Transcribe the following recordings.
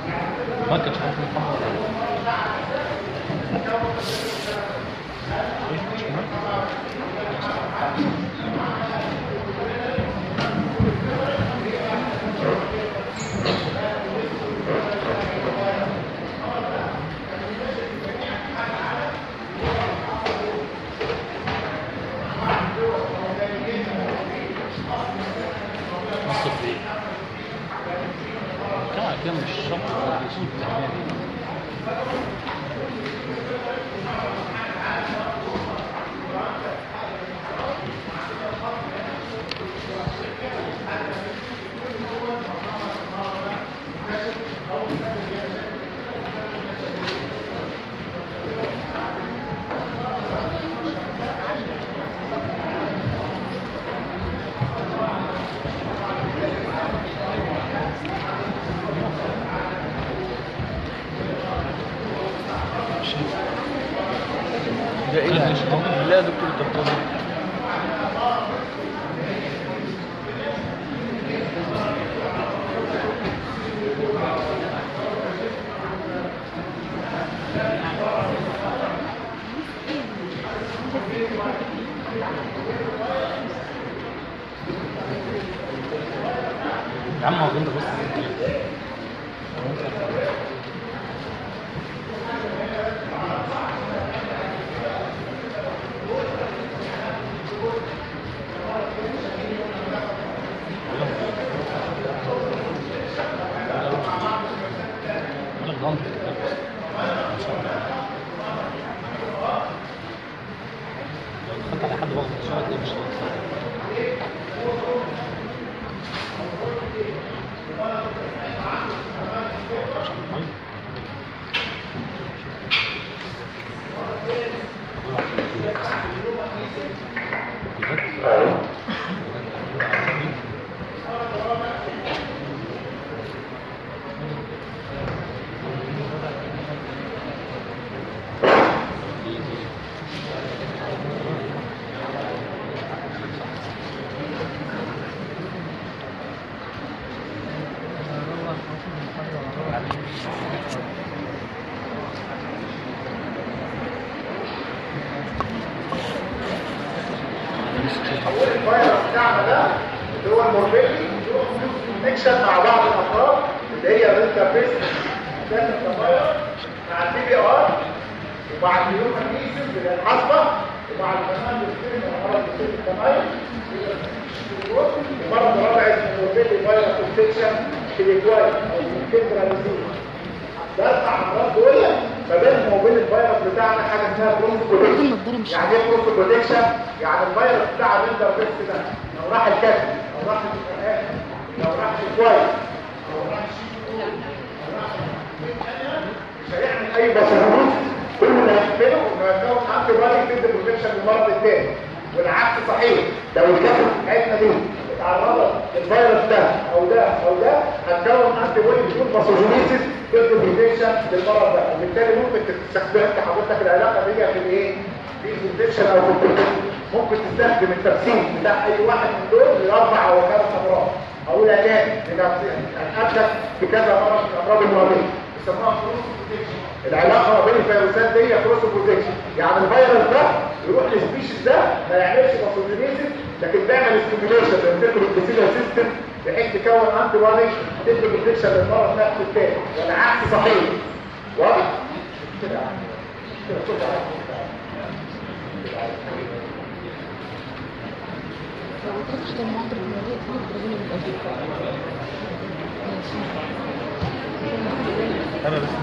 ما كانش عارف محمد ايه مش مهم مصر ايه كان كان مش شرط يسوق التعليم ده ايه يعني لا يا دكتور الدكتور يا عم هو انت بص ولا غلط ان شاء الله لو دخلت على حد واخد شويه تلاقيه مش غلط الفيروس بتاعنا ده اللي هو الموربيلي يروح كونكشن مع بعض الافراد اللي هي الانترفيس اساس الفيروس مع البي بي ار ومع الهيومن اللي هي الحصبه ومع الكمان السيرم والمرض السيرم الكمان المرض الرابع اسمه الموربيلي فيروس انفكشن في الاكواي او الكنتراليزيشن ده الامراض دول ما بينهم وبين الفيروس بتاعنا حاجه اسمها برونكو يعني ايه برونكو بروتكشن يعني الفيروس بتاع الانترفيس ده لو راح الكتف لو راح الفئات لو راح الكويس لو راح مش هيعمل اي بصمات كل اللي هيعمله انه يكون انتي بادي ضد البروتكشن للمرض الثاني والعكس صحيح لو الكتف بتاعتنا دي اتعرضت للفيروس ده او ده او ده هتكون انتي بودي بدون باثوجينيسيس ضد البروتكشن للمرض ده وبالتالي ممكن تستخدم انت حضرتك العلاقه دي في الايه؟ في البروتكشن او في البروتكشن ممكن تستخدم الترسيم بتاع اي واحد من دول لاربع او خمس امراض او العلاج هنقابلك بكذا مرض من الامراض المرضيه بيسموها كروس بروتكشن العلاقه ما بين الفيروسات دي كروس بروتكشن يعني الفيروس ده يروح للسبيشيز ده ما يعملش باثوجينيسيس لكن بيعمل ستيميوليشن للفيركولوبيسيلا سيستم بحيث تكون انتي بودي تدي بروتكشن للمرض نفسه الثاني والعكس صحيح واضح كده كده كده تخش المعطر الموضوع في البرازيل بالأجل انا بس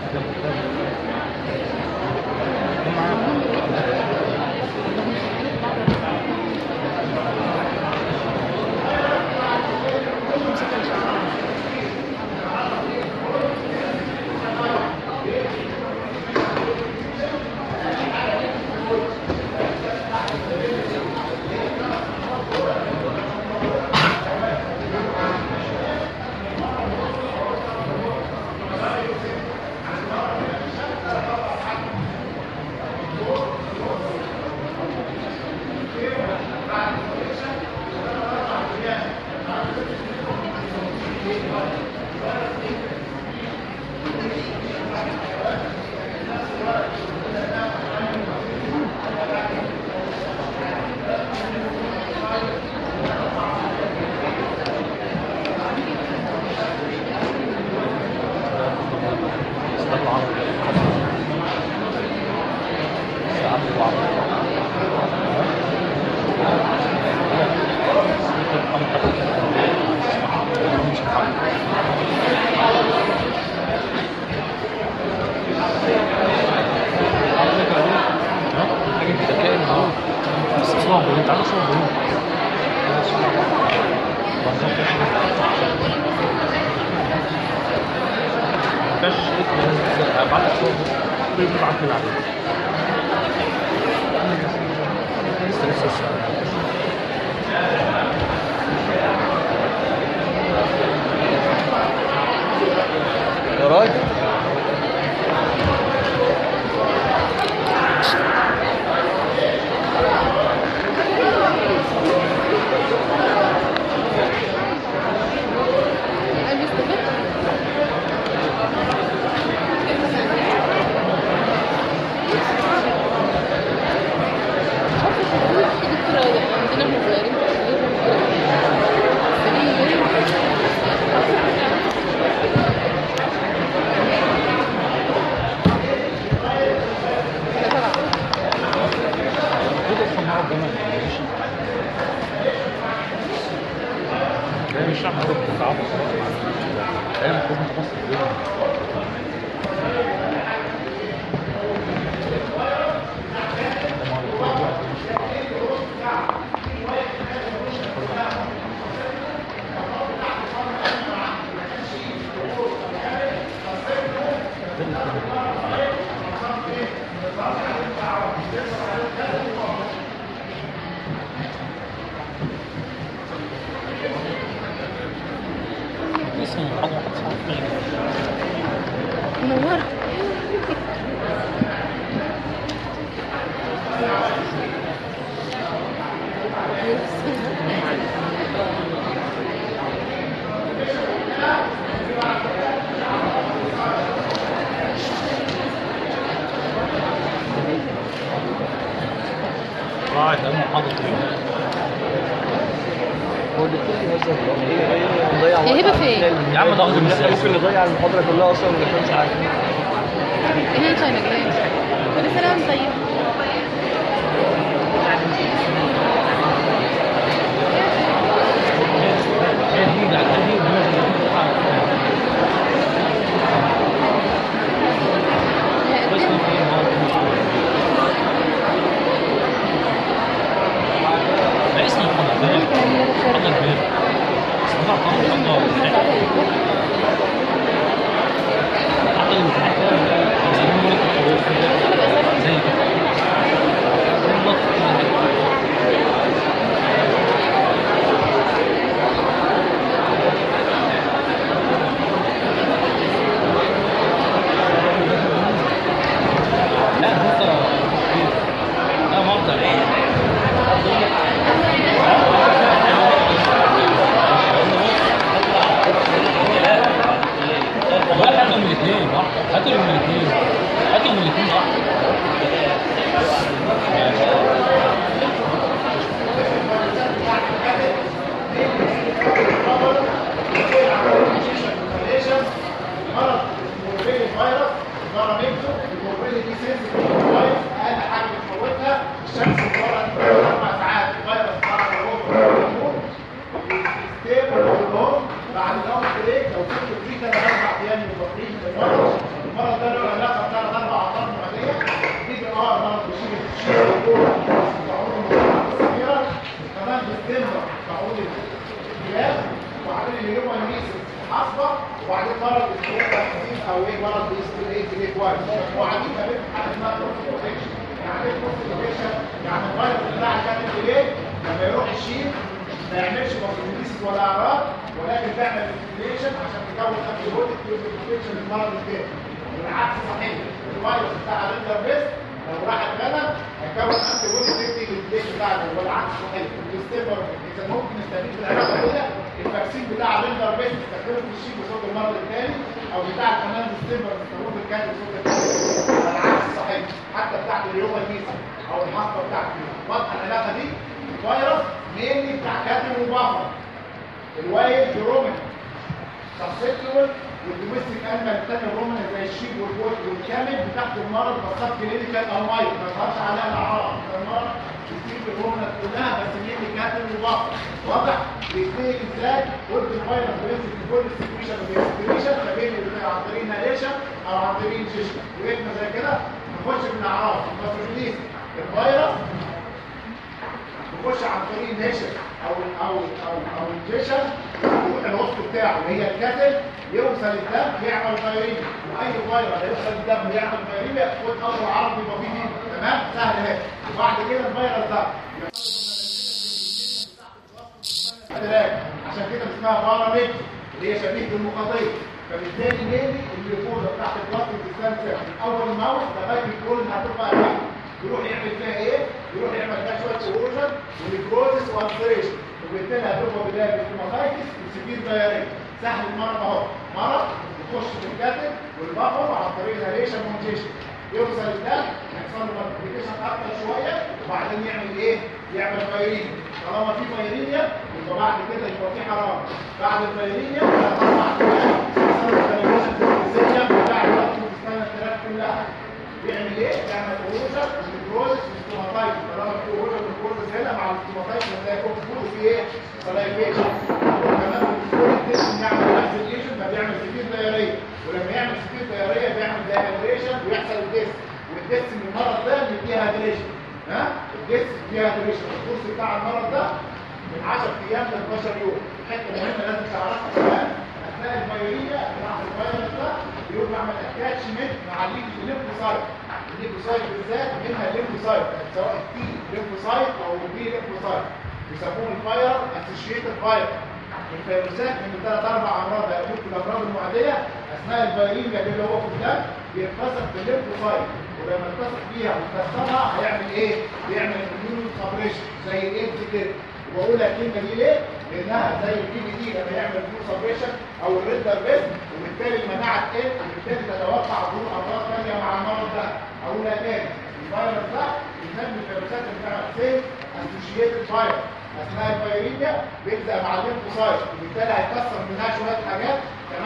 فيهاش اسم ابعت لك صور بس بيبعت لي العدد لسه لسه لسه يا راجل عايز يستفاد عارفة في دكتورة عندنا احنا صغيرين المفروض اصلا نقعد جنب مش لا مش عم اعرف تعرف انا المفروض متخصص الدنيا اسمه محمد واحد صاحبي منورة راعي ده محاضرة اليوم هو الدكتور بيهزر والله. هي هي نضيع هي وقت هبة على فين؟ الفيلم. يا عم ده أخذ ممكن- المثال. ممكن نضيع المحاضرة كلها أصلا ما نفهمش حاجة هنا انت نجلاء كل سنة وانت طيب هي دي ده دي بس ده اسمه محمد ده محمد كبير بس ده طبعا محمد حتى الامتحان كده بيسموه لك الحروف كده زي كده بالظبط كده لا بص لا مقطع والله هاتوا من الاثنين صح هاتوا من الاثنين هاتوا من الاثنين صح مرض الموربيلي فيروس مرة منه الموربيلي دي سنسيتيف فيروس اقل حاجة بتموتها الشمس بره اربع ساعات الفيروس طلع الروح ستيبل والنوم بعد نوم بريك لو كنت في ثلاث اربع ايام مفضلين من المرض المرض ده له علاقة بثلاث اربع اعراض معدية دي اه مرض بيشيل الشيء تعود الصغيرة كمان بيستمر تعود الجهاز وبعدين اليوم الميسس حصبة وبعدين مرض اسمه خفيف او ايه مرض اسمه ايه تلي كويس وبعدين كمان حاجه اسمها بروفيشن يعني ايه بروفيشن يعني الفيروس بتاع الكاتب ايه لما يروح الشيل ما يعملش بروفيشن ولا اعراض ولكن تعمل انفليشن عشان تكون انتي بودي بروفيشن للمرض الثاني والعكس صحيح الفيروس بتاع الريندر بيست لو راح اتغنى هيكون انتي بودي تدي الانفليشن بتاعه والعكس صحيح بيستمر اذا ممكن نستفيد من العلاقه دي الفاكسين بتاع الريندر بيست نستخدمه في الشيء بصوت المرض الثاني او بتاع كمان ستيمبر نستخدمه في الكاتب بصوت الثاني العكس صحيح حتى بتاعت اليوم الميسا او الحصبه بتاعت واضحه العلاقه دي فيروس مينلي بتاع كاتب وبافر الوايد جرومين سبسيكيول والدوميستيك انيمال الثاني الرومان زي الشيب والبوت والكامل بتاخد المرض بسبب كلينيكال او مايك ما يظهرش عليها الاعراض المرض بتصيب الرومان كلها بس مين كاتل وبطل واضح بيتنقل ازاي قلت الفيروس بيمسك في كل السكريشن والسكريشن ما بين ال- عن طريق ناليشن او عن طريق انجيشن وقفنا زي كده نخش من الاعراض الباثوجينيز الفيروس بيخش عن طريق نيشن او او او او انجيشن يروح الوسط بتاعه اللي هي الكاتل يوصل الدم يعمل فيرين واي فيروس هيوصل الدم يعمل فيرين ياخد اول عرض يبقى فيه دي تمام سهل اهي وبعد كده الفيروس ده ثلاثة عشان كده اسمها باراميد اللي هي شبيه بالمقاطية فبالتالي نادي الجلوكوزا بتاعت البلاستيك ديستانسر من اول الماوس لغايه الكل هتبقى ايه يروح يعمل فيها ايه يروح يعمل فيها شويه ايروجن ونيكروزس والتريشن وبالتالي هتبقى بدايه بالكوماتايتس وسيفير دايركت سهل المرض اهو مرض يخش في الكاتب والبفر عن طريق الهاليشن مونتيشن يوصل الدم يحصل له مالتيبيكيشن اكتر شويه وبعدين يعمل ايه؟ يعمل فايرين طالما في فايرينيا يبقى بعد كده يبقى في حرام بعد الفايرينيا ثلاث اربع ايام يحصل له فايرينيشن في الفيزيكا بتاع الوقت والسنه الثلاث كلها يعمل ايه؟ يعمل اوروجا ونيكروزس وستوماتايتس طالما في اوروجا ونيكروزس هنا مع الستوماتايتس هتلاقي فوق فوق في ايه؟ سلايفيشن وكمان الدكتور الجسم يعمل نفس الايشن فبيعمل سفير دايريه ولما يعمل سفير دايريه بيعمل دايهيدريشن ويحصل الدس والدس من المرض ده اللي فيها هيدريشن ها؟ الدس فيها هيدريشن الكورس بتاع المرض ده من 10 ايام ل 12 يوم حته مهمه لازم تعرفها كمان اثناء الفيروسيه بتاع الفيروس ده بيقوم يعمل اتاتشمنت مع الليمفوسايت الليمفوسايت بالذات منها الليمفوسايت سواء التي ليمفوسايت او البي ليمفوسايت بيسموه الفاير اسوشيتد فاير الفيروسات من ثلاث اربع امراض هيموت في الامراض المعديه اثناء الفيروسيه اللي هو في الدم بيتكسر بالليمفوسايت ولما يتصل بيها ويكسرها هيعمل ايه؟ بيعمل اميون سبريشن زي الايدز كده وبقول لك الكلمه دي ليه؟ لانها زي البي بي دي لما يعمل اميون سبريشن او الريدر بيست وبالتالي المناعه تقل وبالتالي تتوقع ظهور امراض ثانيه مع المرض ده اقولها تاني الفيروس ده بيسمي الفيروسات اللي بتعمل سيل اسوشيتد فايروس اثناء الفيروسيه بيبدا مع الليمفوسايت وبالتالي هيكسر منها شويه حاجات 98%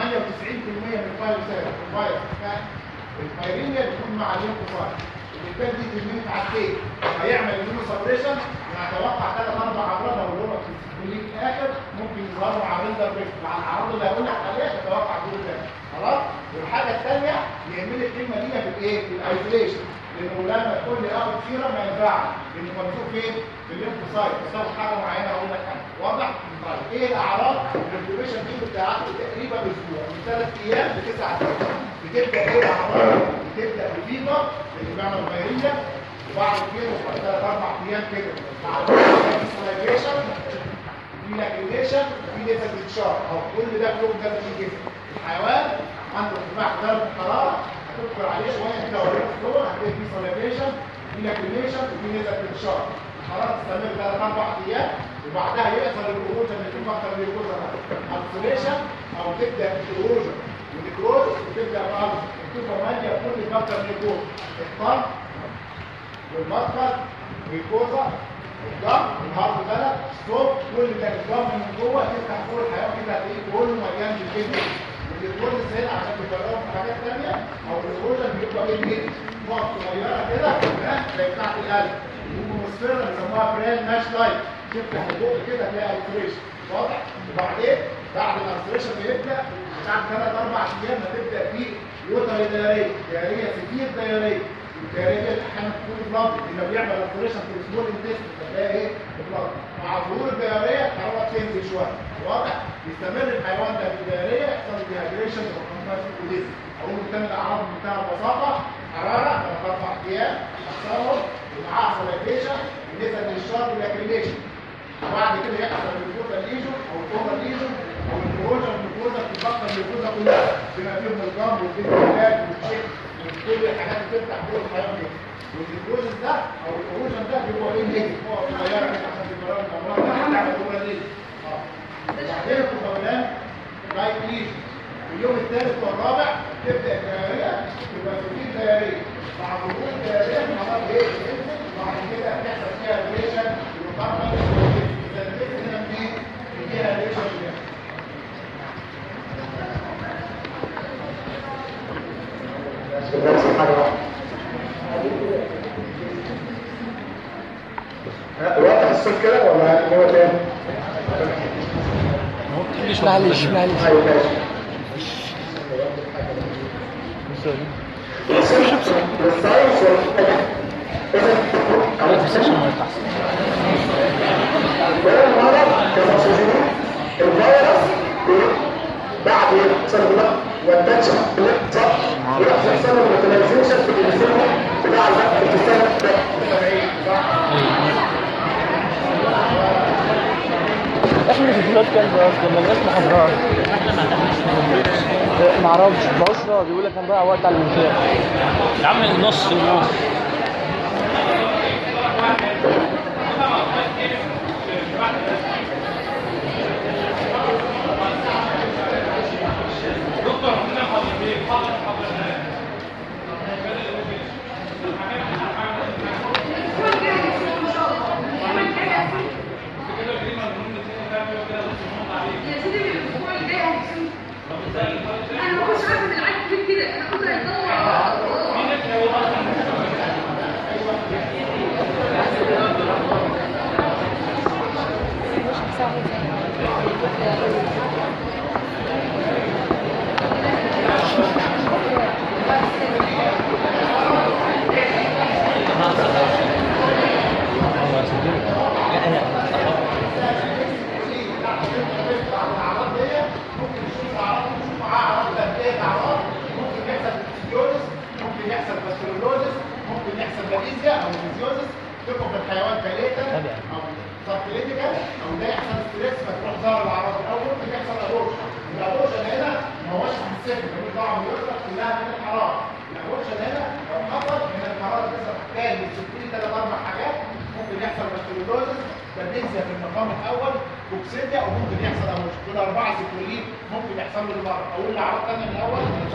من الفيروسات الفيروس الفيروسيه بتكون مع الليمفوسايت وبالتالي دي كميه عكيه هيعمل اميون سبريشن نتوقع ثلاث اربع امراض او اللي في الاخر ممكن يظهروا مع ريندر بريك مع الاعراض اللي هقول لك عليها تتوقع دور تاني خلاص والحاجه الثانيه يهمني الكلمه دي في الايه في الايزوليشن لانه لما تقول لي اخد سيره ما ينفعش لانه مكتوب فين في الليمفوسايت بسبب حاجه معينه اقول لك عنها واضح طيب ايه الاعراض الانفلاميشن دي بتاعته تقريبا اسبوع من ثلاث ايام لتسع ايام بتبدا ايه الاعراض بتبدا بفيفر اللي بيعمل فيريه وبعد كده بعد ثلاث اربع ايام كده مع السلايفيشن في لاكريشن في ليزر بتشار او كل ده كله ده في الجسم الحيوان عنده ارتفاع درجه الحراره هتذكر عليه شويه كده وريك جوه هتلاقي في سلايفيشن في لاكريشن وفي ليزر بتشار الحراره تستمر ثلاث اربع ايام وبعدها يحصل الاوروجن اللي في فقط الجلوكوز الفليشن او تبدا الاوروجن والنيكروز وتبدا بقى الكتوبه ماليه كل فقط الجلوكوز الطن والمدخل والكوزه الجم الهارد بلد ستوب كل ده الجم من جوه تفتح فوق الحيوان كده هتلاقيه كله مليان بالجلد والجلوكوز السهل عشان بيفرقهم في حاجات ثانيه او الاوروجن بيبقى ايه جلد نقط صغيره كده ها زي بتاعت القلب والمسفره بيسموها بران ماش لايت تفتح البوق كده تلاقي الفريشن واضح وبعدين بعد ما الفريشن بيبدا بعد ثلاث اربع ايام هتبدا فيه وتر دايريه دايريه كتير دايريه الدايريه دي احيانا تكون بلاد لما بيعمل الفريشن في السمول انتست بتلاقي ايه بلاد مع ظهور الدايريه الحراره تنزل شويه واضح يستمر الحيوان ده في الدايريه يحصل ديهايدريشن وكونفاس اقول قدام الاعراض بتاعها ببساطه حراره ثلاث اربع ايام تحصلهم ومعاها سلايفيشن بالنسبه للشرب والاكريليشن وبعد كده يحصل الجلوكوزا ليجون او الكوما ليجون او الكروجا والجلوكوزا في البطن الجلوكوزا كلها بما فيهم الجام والبيتولات والشيك وكل الحاجات اللي بتفتح جوه الحيوان دي والجلوكوزا ده او الكروجا ده بيبقى ايه نيجي هو صغيره كده عشان تبقى الامراض ده بتعمل جوه ليه اه وبعدين الكوفاولان رايت ليجون اليوم الثالث والرابع تبدا الدياريه تبقى في دياريه مع ظهور الدياريه الحراره ايه تنزل وبعد كده هتحصل فيها ريليشن ويقرر اذا البيت هنا منين فيها ريليشن بس حاجه واحده واضح الصوت كده ولا هو تاني؟ هو بتحبش معلش معلش ايوه ماشي الساينس ما تمسكش الميه تحت المرض كمسجونين الفيروس سيركولار والتاتش صح ويروح يحصل له موتيلايزيشن في الانسولين بتاع الوقت في السنه ده احنا في بلاد كلب اصلا الناس ما حضرهاش ما اعرفش بشرى بيقول لك هنضيع وقت على المنشاه يا عم النص ونص يا سيدي الاسبوع اللي جاي هيحصل انا ما كنتش عارفه ان العيال كتير كده انا كنت هيطلع مش بساعد ممكن يحصل فيزيوزس ممكن يحصل باسترولوزس ممكن يحصل باريزيا او فيزيوزس تبقى في الحيوان كليتا او سبكليتيكال او ده يحصل ستريس فتروح ظهر الاعراض الاول ممكن يحصل ابورشن الابورشن هنا ما هوش سبيسيفيك ملوش دعوه بالوسط كلها من الحراره الابورشن هنا لو حصل من الحراره تحصل كان من 60 ثلاث اربع حاجات ممكن يحصل باسترولوزس باريزيا في المقام الاول كوكسيديا او ممكن يحصل ابورشن دول اربعه سيكولين ممكن يحصل له المرض اقول الاعراض الثانيه من الاول مش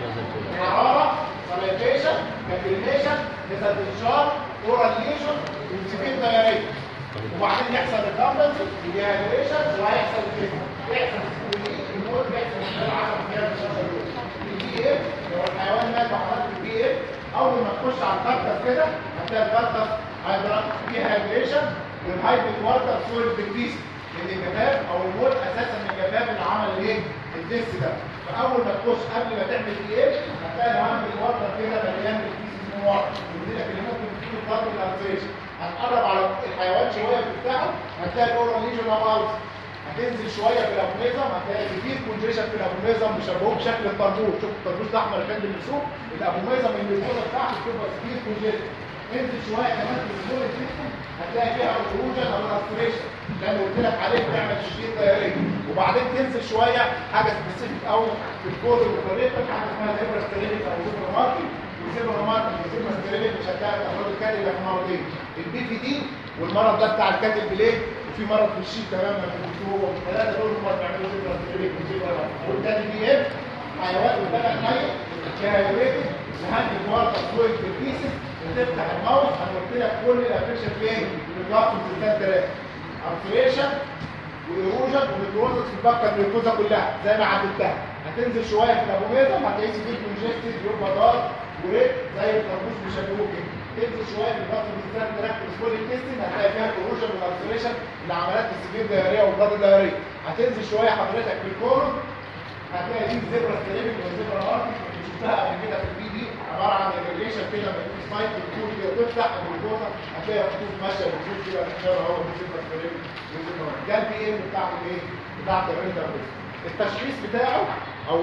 حراره سلايفيشن كابيليشن نزل انشار اورال ليشن وسكين دايريه وبعدين يحصل ريكامبنس ديهايدريشن وهيحصل كده يحصل سكولين الموت بيحصل خلال 10 ايام 12 يوم البي اف لو الحيوان مات وحصل البي اف اول ما تخش على الكارتر كده هتلاقي الكارتر هيبقى ديهايدريشن والهايبر واتر سويل ديكريس لان الجفاف او الموت اساسا من الجفاف اللي عمل ايه الديس ده فاول ما تخش قبل ما تعمل دي ايه هتلاقي الهايبر واتر كده مليان بالكيس من ورا يقول لك اللي ممكن تكون ضرب الانفيشن هتقرب على الحيوان شويه في بتاعه هتلاقي الاورال ليجن او اوت هتنزل شويه في الابونيزم هتلاقي كتير كونجيشن في الابونيزم بيشبهوه بشكل الطربوش شوف الطربوش ده احمر كان بنشوف الابونيزم اللي الفوطه بتاعته بتبقى كتير كونجيشن انزل شويه كمان في الفول السيستم هتلاقي فيها الاوروجن او الاسبريشن اللي انا قلت لك عليه بتعمل تشديد دايريه وبعدين تنزل شويه حاجه سبيسيفيك قوي في الكود والطريقه حاجه اسمها زيبرا ستريليك او زيبرا ماركي وزيبرا ماركي وزيبرا ستريليك مش هتلاقي الامراض الكاتب اللي في مرضين البي في دي والمرض ده بتاع الكاتب بليه وفي مرض في الشيك كمان ما بيجيبوه الثلاثه دول هم اللي بيعملوا زيبرا ستريليك وزيبرا ماركي والتاني بي اف حيوان وثلاث ميت كهيوريتد لهاند كوارتر فلويد بالبيسز وتفتح الماوس انا قلت لك كل الافكشن فين في الجاف والزيتان ثلاثه ارتريشن وايروجن ونيكروزس في البكه الجلوكوزا كلها زي ما عدلتها هتنزل شويه في الابوميزم هتلاقي فيه كونجستد يبقى دار وريد زي الطربوش بيشبهوه كده تنزل شويه في البكه بالذات تركب سكول التستن هتلاقي فيها الايروجن والارتريشن العمليات السجين دايريه والبلاد دايريه هتنزل شويه حضرتك في الكولون هتلاقي دي زبرة ستريبك وزبرة ماركت اللي شفتها قبل كده في البي دي عبارة عن الريليشن كده لما يكون سلايد بتكون كده تفتح الجلوكوزا هتلاقي خطوط ماشية بتكون كده الاشارة اهو دي زبرة ستريبك وزبرة ماركت ده البي ام بتاع الايه؟ بتاع الريندر التشخيص بتاعه او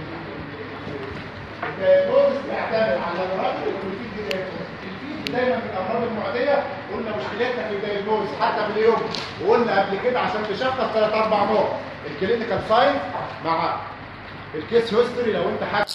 الدايجنوز بيعتمد على الرجل والفيد الفيد دايما في الامراض المعديه قلنا مشكلتنا في الدايجنوز حتى في اليوم وقلنا قبل كده عشان تشخص ثلاث اربع نقط الكلينيكال ساين مع الكيس هيستوري لو انت حاجه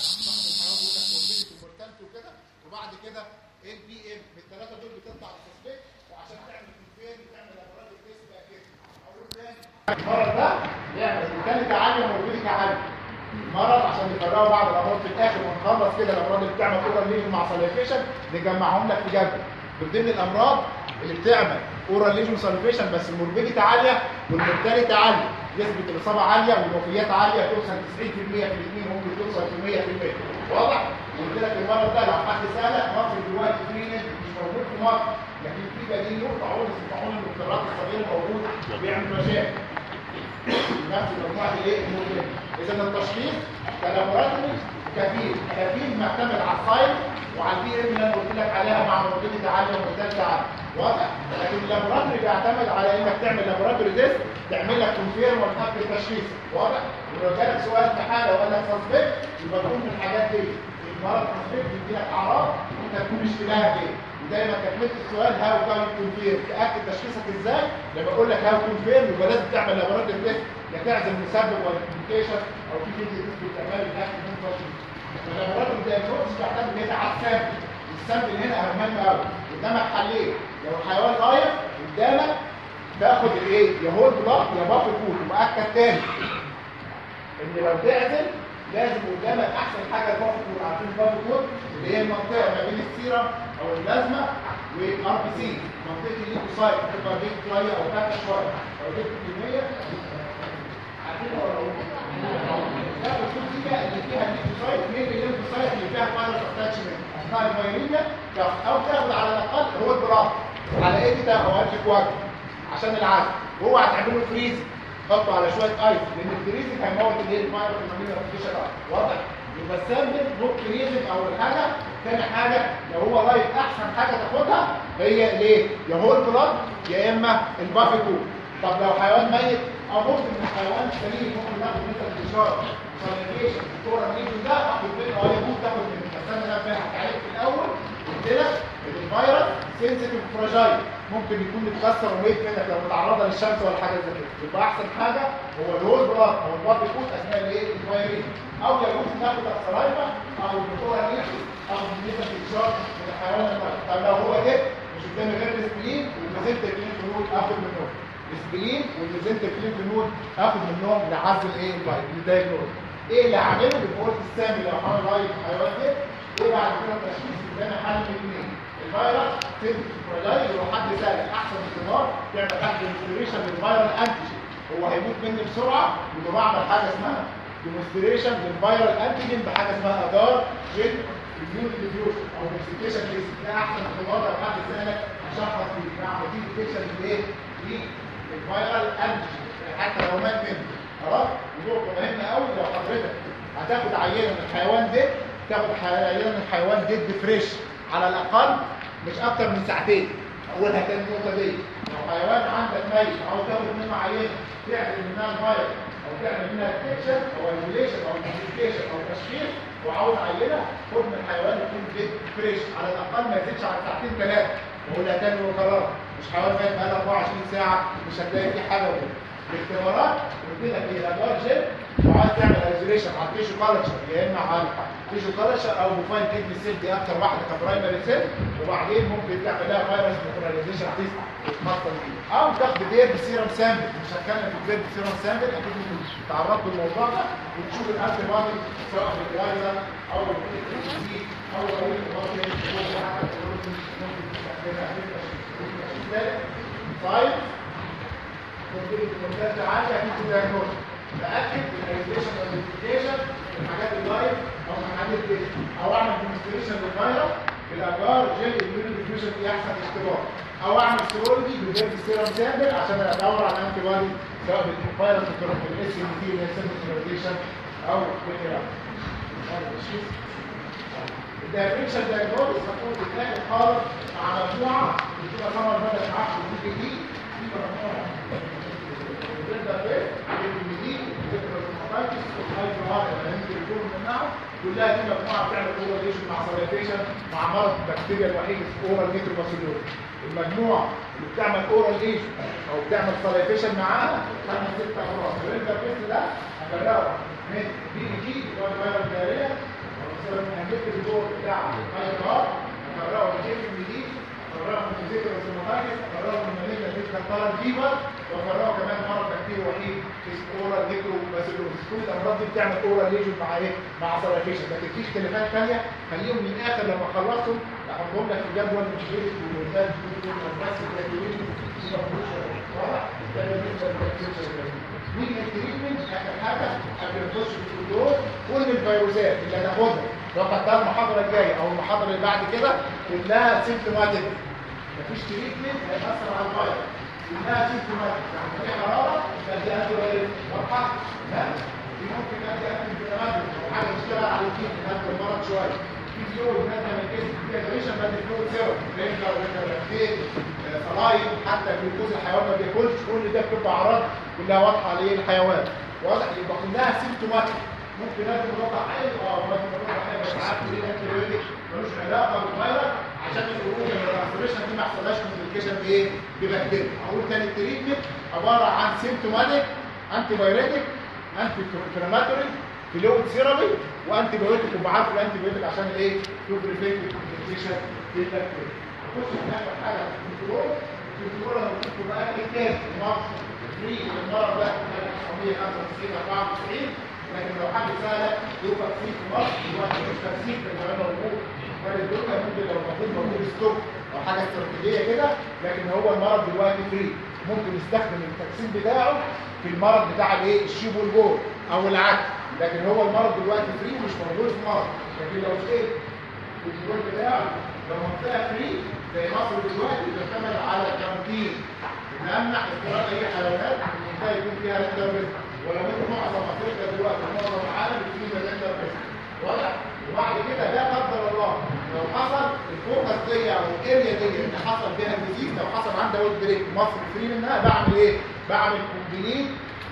وكده وبعد كده البي ام الثلاثه دول بتطلع السسبكت وعشان تعمل كونفيرم تعمل امراض الكيس بقى كده اقول تاني المرض ده يعمل ميكانيكا عاليه وموربيديكا عاليه المرض عشان يفرقوا بعض الامراض في الاخر ونخلص كده الامراض اللي بتعمل اورال ليجن مع ساليفيشن نجمعهم لك في جدول من ضمن الامراض اللي بتعمل اورال ليجن ساليفيشن بس الموربيديتي عاليه والمورتاليتي عاليه نسبه الاصابه عاليه والوفيات عاليه توصل 90% في الاثنين ممكن توصل في 100% واضح؟ قلت لك المرض ده لو حد سالك مصر دلوقتي فري مش موجود في مصر لكن في بديل له طاعون اسمه طاعون المضطرات الصغير موجود بيعمل مشاكل نفس مجموعه الايه الموجوده اذا التشخيص كلابوراتوري كفيل كفيل معتمد على السايت وعلى البي ام اللي انا قلت لك عليها مع موجودة عاليه ومرتده عاليه واضح لكن اللابوراتوري بيعتمد على انك تعمل لابوراتوري تيست تعمل لك كونفيرم وتحدد التشخيص واضح ولو جالك سؤال في حاله وقال لك سسبكت يبقى تكون من الحاجات دي المرض سسبكت بيدي لك اعراض انت تكون مش فاهم ايه ودايما تكمله السؤال هاو كان كونفيرم تاكد تشخيصك ازاي لما اقول لك هاو كونفيرم يبقى لازم تعمل لابوراتوري تيست يا تعزل مسبب ولا كوميونيكيشن او في فيديو تيست بتعمله تاكد من التشخيص فاللابوراتوري دايجنوستس بيعتمد ان هي على السامبل السامبل هنا مهم قوي قدامك حلين لو الحيوان غايب قدامك تاخد الايه يا هول بلاك يا بافي كود ومؤكد تاني ان لو تعزل لازم قدامك احسن حاجه البافي كود عارفين البافي كود اللي هي المنطقه ما بين السيرم او اللازمه والار بي سي منطقه الليكوسايت بتبقى بيج شويه او تحت شويه لو جبت كميه عارفين ولا لا الكود دي بقى اللي فيها الليكوسايت مين الليكوسايت اللي فيها فايروس اتاتشمنت اثناء الفيروسيه او تاخد على الاقل هو البلاك على ايه ده هو هاتك وجه عشان العزل وهو هتعمله فريز حطه على شويه ايس لان الفريزنج هيموت الايه الفيروس المامينيا ارتفيشال واضح يبقى السامبل نوت فريزنج اول حاجه ثاني حاجه لو هو لايت احسن حاجه تاخدها هي ليه يا هول بلاد يا اما البافي كود طب لو حيوان ميت او ممكن من حيوان سليم ممكن ناخد مثلا انتشار سانيتيشن الكوره نيجي ده اخد منه اه يموت تاخد منه بس انا انا فاهم عليك في الاول قلت لك ان الفيروس سنسيتيف فراجايل ممكن يكون متكسر وميت منك لو متعرضه للشمس ولا حاجه زي كده يبقى احسن حاجه هو الهول بلاد او البلاد كود اثناء الايه الفيروس او يجوز ناخد السلايفا او الكوره نيجي او مثلا انتشار من الحيوان الميت طب لو هو ده مش قدامي غير السبلين والميزنت كلين فلويد اخد منهم السبلين والميزنت كلين فلويد اخد منهم لعزل ايه الفيروس الدايجنوز ايه اللي هعمله بالقوه السامي لو حمل رايت الحيوان ده ايه بعد كده التشخيص قدامي حل من اثنين الفيروس سنت فراجايل لو حد سالك احسن اختبار تعمل حد ديمونستريشن للفيرال انتيجين هو هيموت مني بسرعه يبقى بعمل حاجه اسمها ديمونستريشن للفيرال انتيجين بحاجه اسمها ادار جين ريفيو ديفيوجن او ديسكيشن كيس ده احسن اختبار لو حد سالك شخص فيه بعمل دي ديتكشن لايه؟ للفيرال انتيجين حتى لو مات منه خلاص ونقطه مهمه قوي لو حضرتك هتاخد عينه من الحيوان ده تاخد عينه من الحيوان ديد فريش على الاقل مش اكتر من ساعتين اولها كانت النقطه دي لو حيوان عندك ميت او تاخد منه عينه تعمل منها الفيروس او تعمل منها ديتكشن او ايزوليشن او كوميونيكيشن او تشخيص وعاوز عينه خد من الحيوان يكون ديد فريش على الاقل ما يزيدش على ساعتين ثلاثه واقولها تاني وكرار مش حيوان ميت بقاله 24 ساعه مش هتلاقي فيه حاجه وكده الاختبارات قلت لك ايه الادوار جيل وعايز تعمل ايزوليشن على التيشو كالتشر يا اما على التيشو كالتشر او موفايل كدني سيل دي اكتر واحده كبرايمري سيل وبعدين ممكن تعمل لها فيروس نيوتراليزيشن تيست تتخصص بيه او تاخد دير بسيرم سامبل مش هتكلم في الدير بسيرم سامبل اكيد انتوا تعرضتوا للموضوع ده وتشوف الانتي بادي سواء بالجايزه او بالكي او طريقه البادي ممكن تستخدمها طيب ممتاز عالية في الدياجنوز تأكد الايزوليشن والانفكتيشن الحاجات اللايف او الحاجات دي او اعمل ديمونستريشن للفيروس بالاجار جيل اميون ديفيوجن دي احسن اختبار او اعمل سيرولوجي بجيب السيرم سامبل عشان ادور على انتي بادي سواء بالفيروس بالاس ام تي اللي هي سيرم او بالكلام الدايفرنشال دايجنوز هتكون بتلاقي خالص مع مجموعه بتبقى طبعا بدات معاك في دي في مجموعه كلها دي مجموعه بتعمل كورليشن مع سلايفيشن مع مرض البكتيريا الوحيد اورال نيتروباسيلوز المجموعه اللي بتعمل اورال ليشن او بتعمل سلايفيشن معاها خمس ست امراض الرينجر بيست ده هنجربه من بي اي جي اللي هو الفيروس الداريه او مثلا هنجيب الدور بتاع الفيروس هنجربه من جي ام دي هنجربه من فيزيكال سيماتايتس هنجربه من مالينا فيزيكال طالب فيبر وفرقوا كمان مرض بكتيري وحيد اسمه اورال نيكروباسيلوز كل الامراض دي بتعمل اورال ليجن مع ايه مع سلايفيشن لكن في اختلافات ثانيه خليهم من الاخر لما خلصهم احطهم لك في جدول مش غير والمونتاج بس كده مين التريتمنت اخر حاجه قبل ما نخش في الدور كل الفيروسات اللي هناخدها لو خدتها المحاضره الجايه او المحاضره اللي بعد كده كلها سيمتوماتيك مفيش تريتمنت هيأثر على الفيروس انها سيمتوماتيك يعني في حراره فدي انتي فيروس واضحه لا دي ممكن ادي انتي فيروس حاجه تشتغل على الجين تهدي المرض شويه في فلويد نازله من الجسم في هيدريشن بدي فلويد سيرم رينجر رينجر لاكتيت صلايم حتى الجلوكوز الحيوان ما بياكلش كل ده بتبقى اعراض كلها واضحه للحيوان واضح يبقى كلها سيمتوماتيك ممكن لازم نوقع عين اه ممكن نوقع عين بس عارف ليه الانتيبيوتيك ملوش علاقه بالفيروس عشان الخروج من الترانسميشن دي ما يحصلهاش كوميونيكيشن بايه؟ ببكتيريا اقول تاني التريتمنت عباره عن سيمتوماتيك انتي بايريتك انتي انفلاماتوري فلويد ثيرابي وانتي بايوتيك وبعرف الانتي بايوتيك عشان الايه؟ تو بريفنت الكوميونيكيشن بالبكتيريا نخش في اخر حاجه في الكنترول الكنترول انا قلت لكم بقى ايه تاني مصر فري المرض ده 1995 94 لكن لو حد سألك له تكسير في مصر دلوقتي مش تكسير في الجمال موجود ولا الدنيا ممكن لو موجود موجود ستوك او حاجه استراتيجيه كده لكن هو المرض دلوقتي فري ممكن يستخدم التكسير بتاعه في المرض بتاع الايه الشيب والجول او العكس لكن هو المرض دلوقتي فري مش موجود في مصر لكن لو لقيت الجول بتاعه لو منطقه فري زي مصر دلوقتي بيعتمد على الكارانتين نمنع اختراق اي حيوانات المنطقه يكون فيها ريندر ريسك ولو ان معظم افريقيا دلوقتي معظم العالم فيه ريندر ريسك واضح وبعد كده لا قدر الله لو حصل الفوكس دي او الاريا دي اللي حصل بيها الديزيز لو حصل عندها ويل بريك مصر فري منها بعمل ايه؟ بعمل كومبليت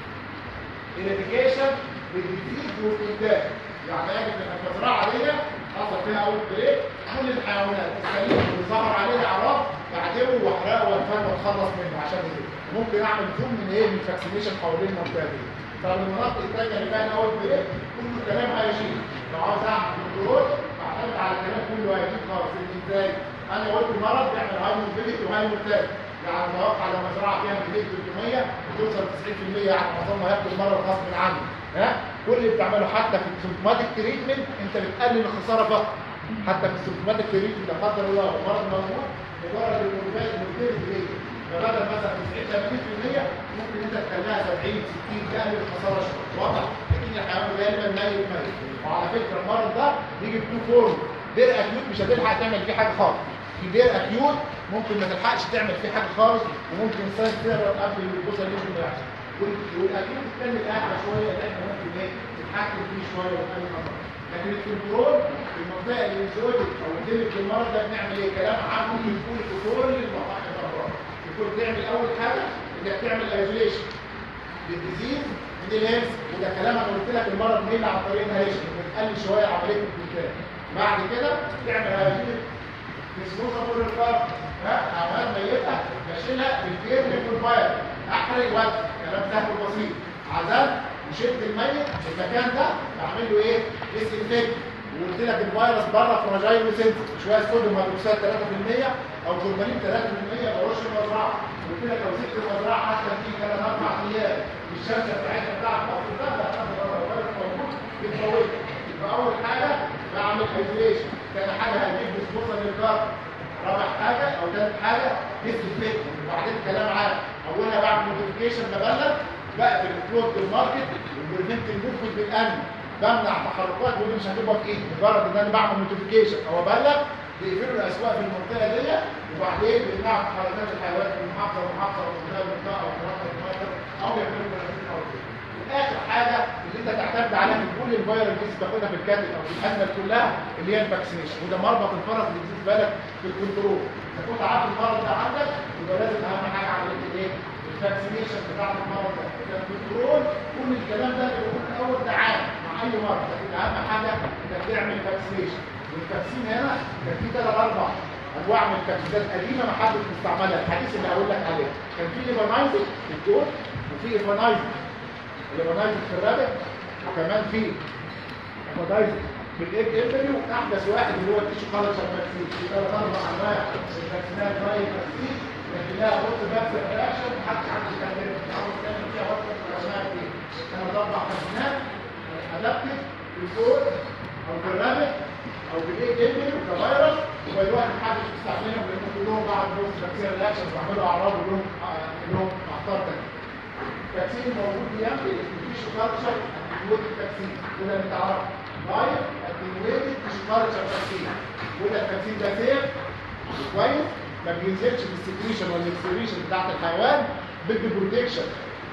ايريديكيشن للديزيز والانتاج يعني يجب ان المزرعه دي حصل فيها اول بريك كل الحيوانات السليمه اللي ظهر عليها اعراض بعدمه واحرقه وانفنه واتخلص منه عشان ايه؟ ممكن اعمل زوم من ايه من الفاكسينيشن حوالين المنطقه دي طب المناطق الثانيه اللي فيها اول بريك كل الكلام هيشيل لو عاوز اعمل كنترول بعتمد على الكلام كله هيشيل خالص ازاي؟ انا قلت المرض بيعمل هاي موبيليتي وهاي مورتاليتي يعني متوقع لو مزرعه فيها 200 300 بتوصل 90% يعني معظمهم هياخدوا المرض غصب عنه ها كل اللي بتعمله حتى في السيمتوماتيك تريتمنت انت بتقلل الخساره فقط حتى في السيمتوماتيك تريتمنت لا قدر الله المرض موجود مجرد المورتاليتي المورتاليتي دي فبدل مثلا 90 80% ممكن انت تخليها 70 60 تقلل الخساره شويه واضح لكن الحيوان غالبا ميت ميت وعلى فكره المرض ده بيجي بتو فورم دير اكيوت مش هتلحق تعمل فيه حاجه خالص في دير اكيوت ممكن ما تلحقش تعمل فيه حاجه خالص وممكن سايس تهرب قبل الجزء اللي يجي يحصل والاكيوت الثاني الاعلى شويه اللي احنا ممكن ايه نتحكم فيه شويه ونقلل خطر لكن الكنترول في المنطقه اللي زودت او اندمج للمرض ده بنعمل ايه كلام عام ممكن يكون في كل المراحل الامراض يكون تعمل اول حاجه انك تعمل ايزوليشن للديزيز من الهيلث وده كلام انا قلت لك المرض مين عن طريق الهيلث بتقلل شويه عمليه الانتاج بعد كده تعمل هيجين مسموسه مر الفرق ها حيوانات ميته بشيلها بالكير بالفاير احرق وقت كلام سهل وبسيط عزلت وشلت الميت المكان ده بعمل له ايه؟ ديسانفكت وقلت لك الفيروس بره فراجايل وسنسيتيف شويه صوديوم هيدروكسيد 3% او فورمالين 3% برش المزرعه قلت لك لو سبت المزرعه حتى في ثلاث اربع ايام الشمس بتاعتها بتاعت مصر ده ده الفيروس موجود بتموته يبقى اول حاجه بعمل ايزوليشن ثاني حاجه هجيب ديسبوزال للجار رابع حاجه او ثالث حاجه ديسانفكت وبعدين كلام عام اولها بعمل نوتيفيكيشن ببلغ بقفل الفلوت بالماركت والبريفنت الموفمنت بالامن بمنع تحركات ودي مش هتبقى في ايدي مجرد ان انا بعمل نوتيفيكيشن او ابلغ بيقفلوا الاسواق في المنطقه دي وبعدين بيمنعوا تحركات الحيوانات من محافظه لمحافظه ومنطقه لمنطقه او منطقه لمنطقه او يعملوا كارانتين او كده. اخر حاجه اللي انت تعتمد عليها في كل الفيروس دي بتاخدها في الكاتب او في الازمه كلها اللي هي الفاكسينيشن وده مربط الفرس اللي بالنسبه لك في الكنترول اذا كنت عارف المرض ده عندك يبقى لازم اهم حاجه عمليه الايه؟ الفاكسينيشن بتاعت المرض ده الكنترول كل الكلام ده بيقول اول دعايه مع اي مرض لكن اهم حاجه انك تعمل فاكسينيشن والفاكسين هنا كان في ثلاث اربع انواع من الفاكسينات قديمه ما حدش مستعملها الحديث اللي هقول لك عليه كان في ليفانايزنج في الدول وفي ايفانايزنج الليفانايزنج في الرابع وكمان في ايفانايزنج في الايج امبريو احدث واحد اللي هو التيشو كالتشر فاكسين في ثلاث اربع انواع من الفاكسينات زي الفاكسين لكن لها بص بس رياكشن محدش عنده كان عاوز تعمل فيها وقت الرسائل دي كان اربع فاكسينات ادابتد في الكور او في الرابع او في الايج امبريو كفيروس ودلوقتي محدش بيستعملهم لان كلهم بعد بص فاكسين رياكشن بيعملوا اعراض ولهم لهم اخطار تانيه التكسير موجود بيعمل التيشو كالتشر انتيبيوتيك تكسير وده انت عارف لايف انتيبيوتيك تيشو كالتشر تكسير وده التكسير ده سيف كويس ما بينزلش في السكريشن ولا الاكسكريشن بتاعت الحيوان بدي بروتكشن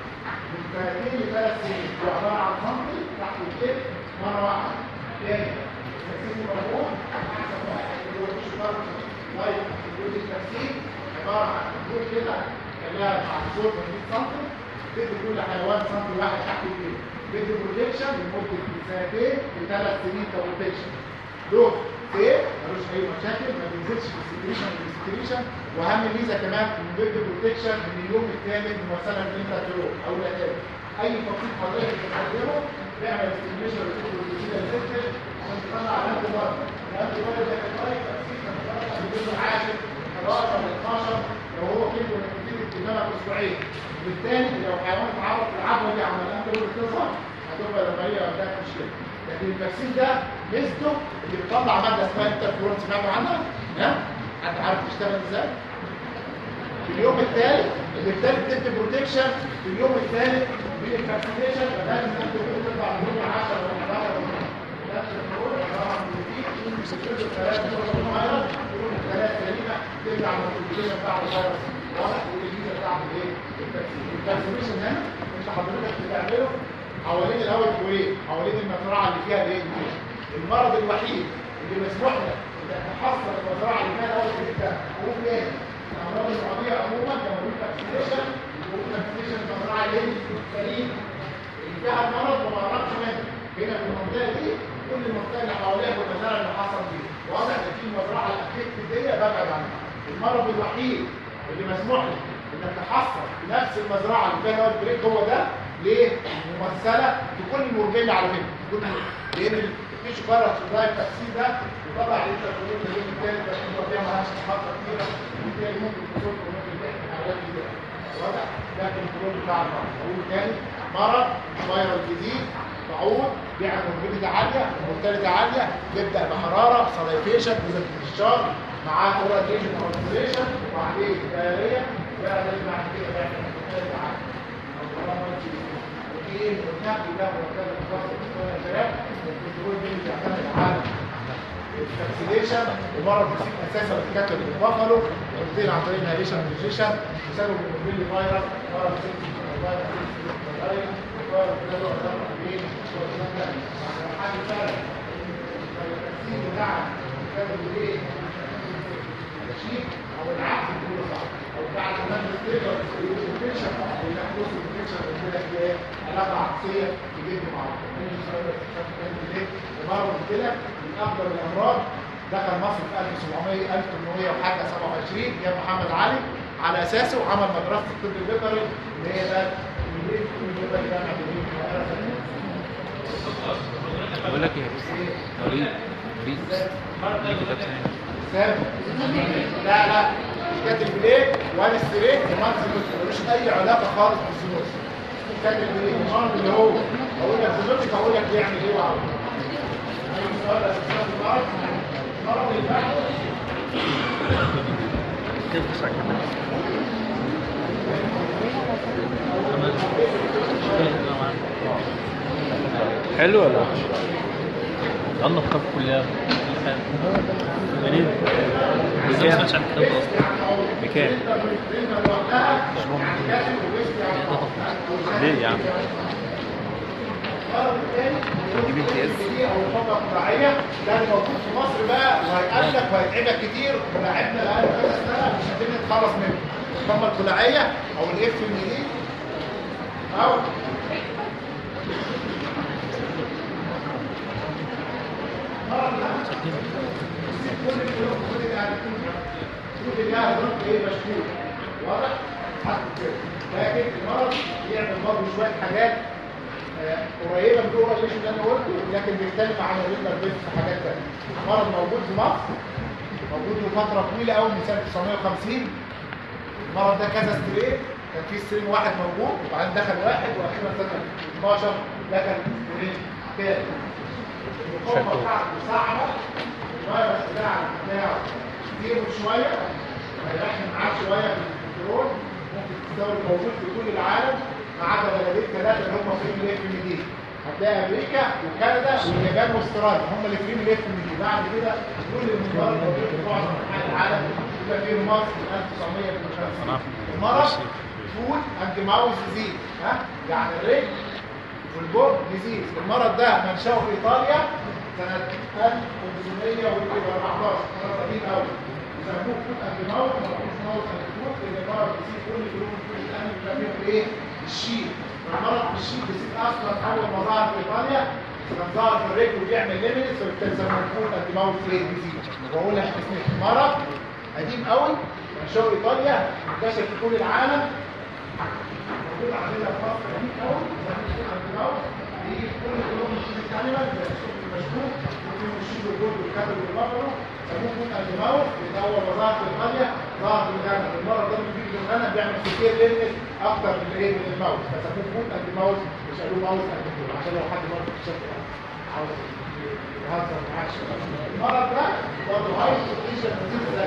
من سنتين لثلاث سنين هو عباره عن سنتي تحت الكتف مره واحده تاني التكسير موجود احسن واحد اللي هو مش فرق لايف الجزء التكسير عباره عن خطوط كده خليها مع الصوت 100 سم تدي كل حيوان سم واحد تحت ايديه بدي بروتكشن لمده سنتين لثلاث سنين كبروتكشن دول سيف ملوش اي مشاكل ما بينزلش في السكريشن والسكريشن واهم ميزه كمان ان بيدي بروتكشن من اليوم الثامن من مثلا من انت تروح او لا تاني اي تطبيق حضرتك بتستخدمه بيعمل سكريشن والسكريشن الفكر عشان تطلع الانتي بادي الانتي بادي ده كان طيب تاثير الجزء العاشر 11 12 لو هو كده نتيجه الدماغ اسبوعين بالتالي لو حيوان اتعرض للعدوى دي عمل الانتي بادي تظهر هتبقى لماليه قدامك مشكله لكن الفاكسين ده ميزته اللي بيطلع ماده اسمها انترفيرون سمعتوا عنها؟ ها؟ حد عارف بتشتغل ازاي؟ في اليوم الثالث اللي الثالث بتدي بروتكشن في اليوم الثالث من الفاكسينيشن بدل ما انت تقول تطلع من يوم 10 ولا 11 ولا نفس الفروق طبعا بتديك بتدي ثلاث فيروس يوم الثلاث سليمه ترجع من الكومبليكيشن بتاع الفيروس واضح والجديده بتاعت الايه؟ الفاكسين الفاكسينيشن هنا انت حضرتك بتعمله حوالين الاول كويت حوالين المزرعه اللي فيها الايه المرض الوحيد اللي مسموح لك انك تحصل المزرعه اللي فيها الاول كويت ده هو فين الامراض الرعويه عموما لما بيقول فاكسينيشن بيقول فاكسينيشن المزرعه اللي هي سليمه اللي فيها المرض وما قربش منه هنا في المنطقه دي كل المنطقه اللي حواليها والمزارع اللي حصل فيها واضح ان في المزرعه الافكتيف دي ببعد عنها المرض الوحيد اللي مسموح لك انك تحصل في نفس المزرعه اللي فيها الاول كويت هو ده ليه؟ ممثله في كل المورجيلا على فكره كل لان مفيش بره سبلاي التكسير ده وطبعا انت تقول لي اليوم الثالث بس انت فيها مالهاش محطه كتيره وبالتالي ممكن تصب وممكن تحمي حاجات كتيره واضح ده الكنترول بتاع المرض اقول تاني مرض فيروس جديد تعود بيعمل موربيديتي عاليه ومورتاليتي عاليه يبدا بحراره سلايفيشن اذا الشهر معاه اورال ايجنت او انفليشن وبعدين دايريه بقى ده اللي بعد كده بيعمل مورتاليتي عاليه ايه والنقل ده وكذا خاصه بالصوره الشباب الكنترول دي بتعتمد على الفاكسينيشن ومره الفاكسين اساسا بتتكتب بالبافالو وبتنتقل عن طريق الهيريشن والجيشن بسبب الموبيل فيروس مره بتنتقل فيروس فيروس كده قدام البين حاجه ثانيه الفاكسين بتاعك كاتب ايه شيك او العكس كله صح او بعد ما تستيقظ الانفكشن ويحدث الانفكشن ويقول لك ايه علاقه عكسيه تجد مع ومره كده من افضل الامراض دخل مصر في 1700 1800 وحاجه 27 يا محمد علي على اساسه عمل مدرسه الطب البيطري اللي هي ده اللي هي الطب البيطري جامعه القاهره بقول لك ايه وليد وليد ليه كتاب ثاني سامي لا لا مش كاتب ليه وان ستريت ومان ملوش اي علاقه خالص بالزنوس كاتب ليه المرض اللي هو اقول لك زنوتك هقول لك بيعمل ايه وعمل اي سؤال اساسا المرض المرض اللي بعده حلو ولا وحش؟ الله في كلها جميل بس ما سمعتش عن الكتاب ده اصلا بكام؟ ليه يا عم؟ تجيب امتياز او الخطه الطبيعيه ده اللي موجود في مصر بقى وهيقابلك وهيتعبك كتير ولاعبنا بقى كذا سنه مش قادرين نتخلص منه الخطه الطبيعيه او الاف ام دي او كل الفلوس كل اللي هتكون كل اللي هتكون ايه مشكور واضح؟ حط كده لكن المرض بيعمل برضه شويه حاجات آه، قريبه من جوه اللي انا قلته لكن بيختلف عن الريتنال بيت في حاجات ثانيه المرض موجود في مصر موجود لفتره طويله قوي من سنه 1950 المرض ده كذا سترين كان في سترين واحد موجود وبعدين دخل واحد واخيرا سنه 12 دخل سترين ثالث المقاومه بتاعته صعبه الفيروس بتاع بتاعه كتير شويه هيرحم معاك شويه في الكنترول ممكن تستورد موجود في كل العالم ما عدا بلدين ثلاثه اللي هم فريم الاف ام دي هتلاقي امريكا وكندا واليابان واستراليا هم اللي فريم الاف ام دي بعد كده كل المنظار موجود في معظم انحاء العالم يبقى في مصر 1950 المرض فود اند ماوس ديزيز ها يعني الرجل والبوب ديزيز المرض ده منشأه في ايطاليا سنة 1814 سنة قديم قوي سموه فوت اند ماوت ما بقولش ماوت اند فوت لان المرض بيسيب كل جروب كل الانمي بيبقى فيهم ايه؟ الشيل فالمرض في الشيل بيسيب اصلا اول ما ظهر في ايطاليا كان ظهر في الرجل وبيعمل ليميتس فبالتالي سموه فوت اند ماوت ايه ديزيز واقول لك اسمه مرض قديم قوي من شرق ايطاليا منتشر في كل العالم موجود عندنا في مصر قديم قوي سموه فوت اند ماوت بيجي في كل جروب من الشيل الانيمال زي الشوك المشبوك وفي الشيل والجود والكاتب والبقره سموه فوت اند ماوت لان اول ما ظهر في ايطاليا ظهر في الغنم المرض ده لما بيجي في الغنم بيعمل كتير ليميت اكتر من الايه من الماوس فسموه فوت اند ماوس مش قالوا ماوس اند فوت عشان لو حد مرض في الشكل ده عاوز يهزر معاك شويه المرض ده برضه هاي بوتنشال ديزيز زي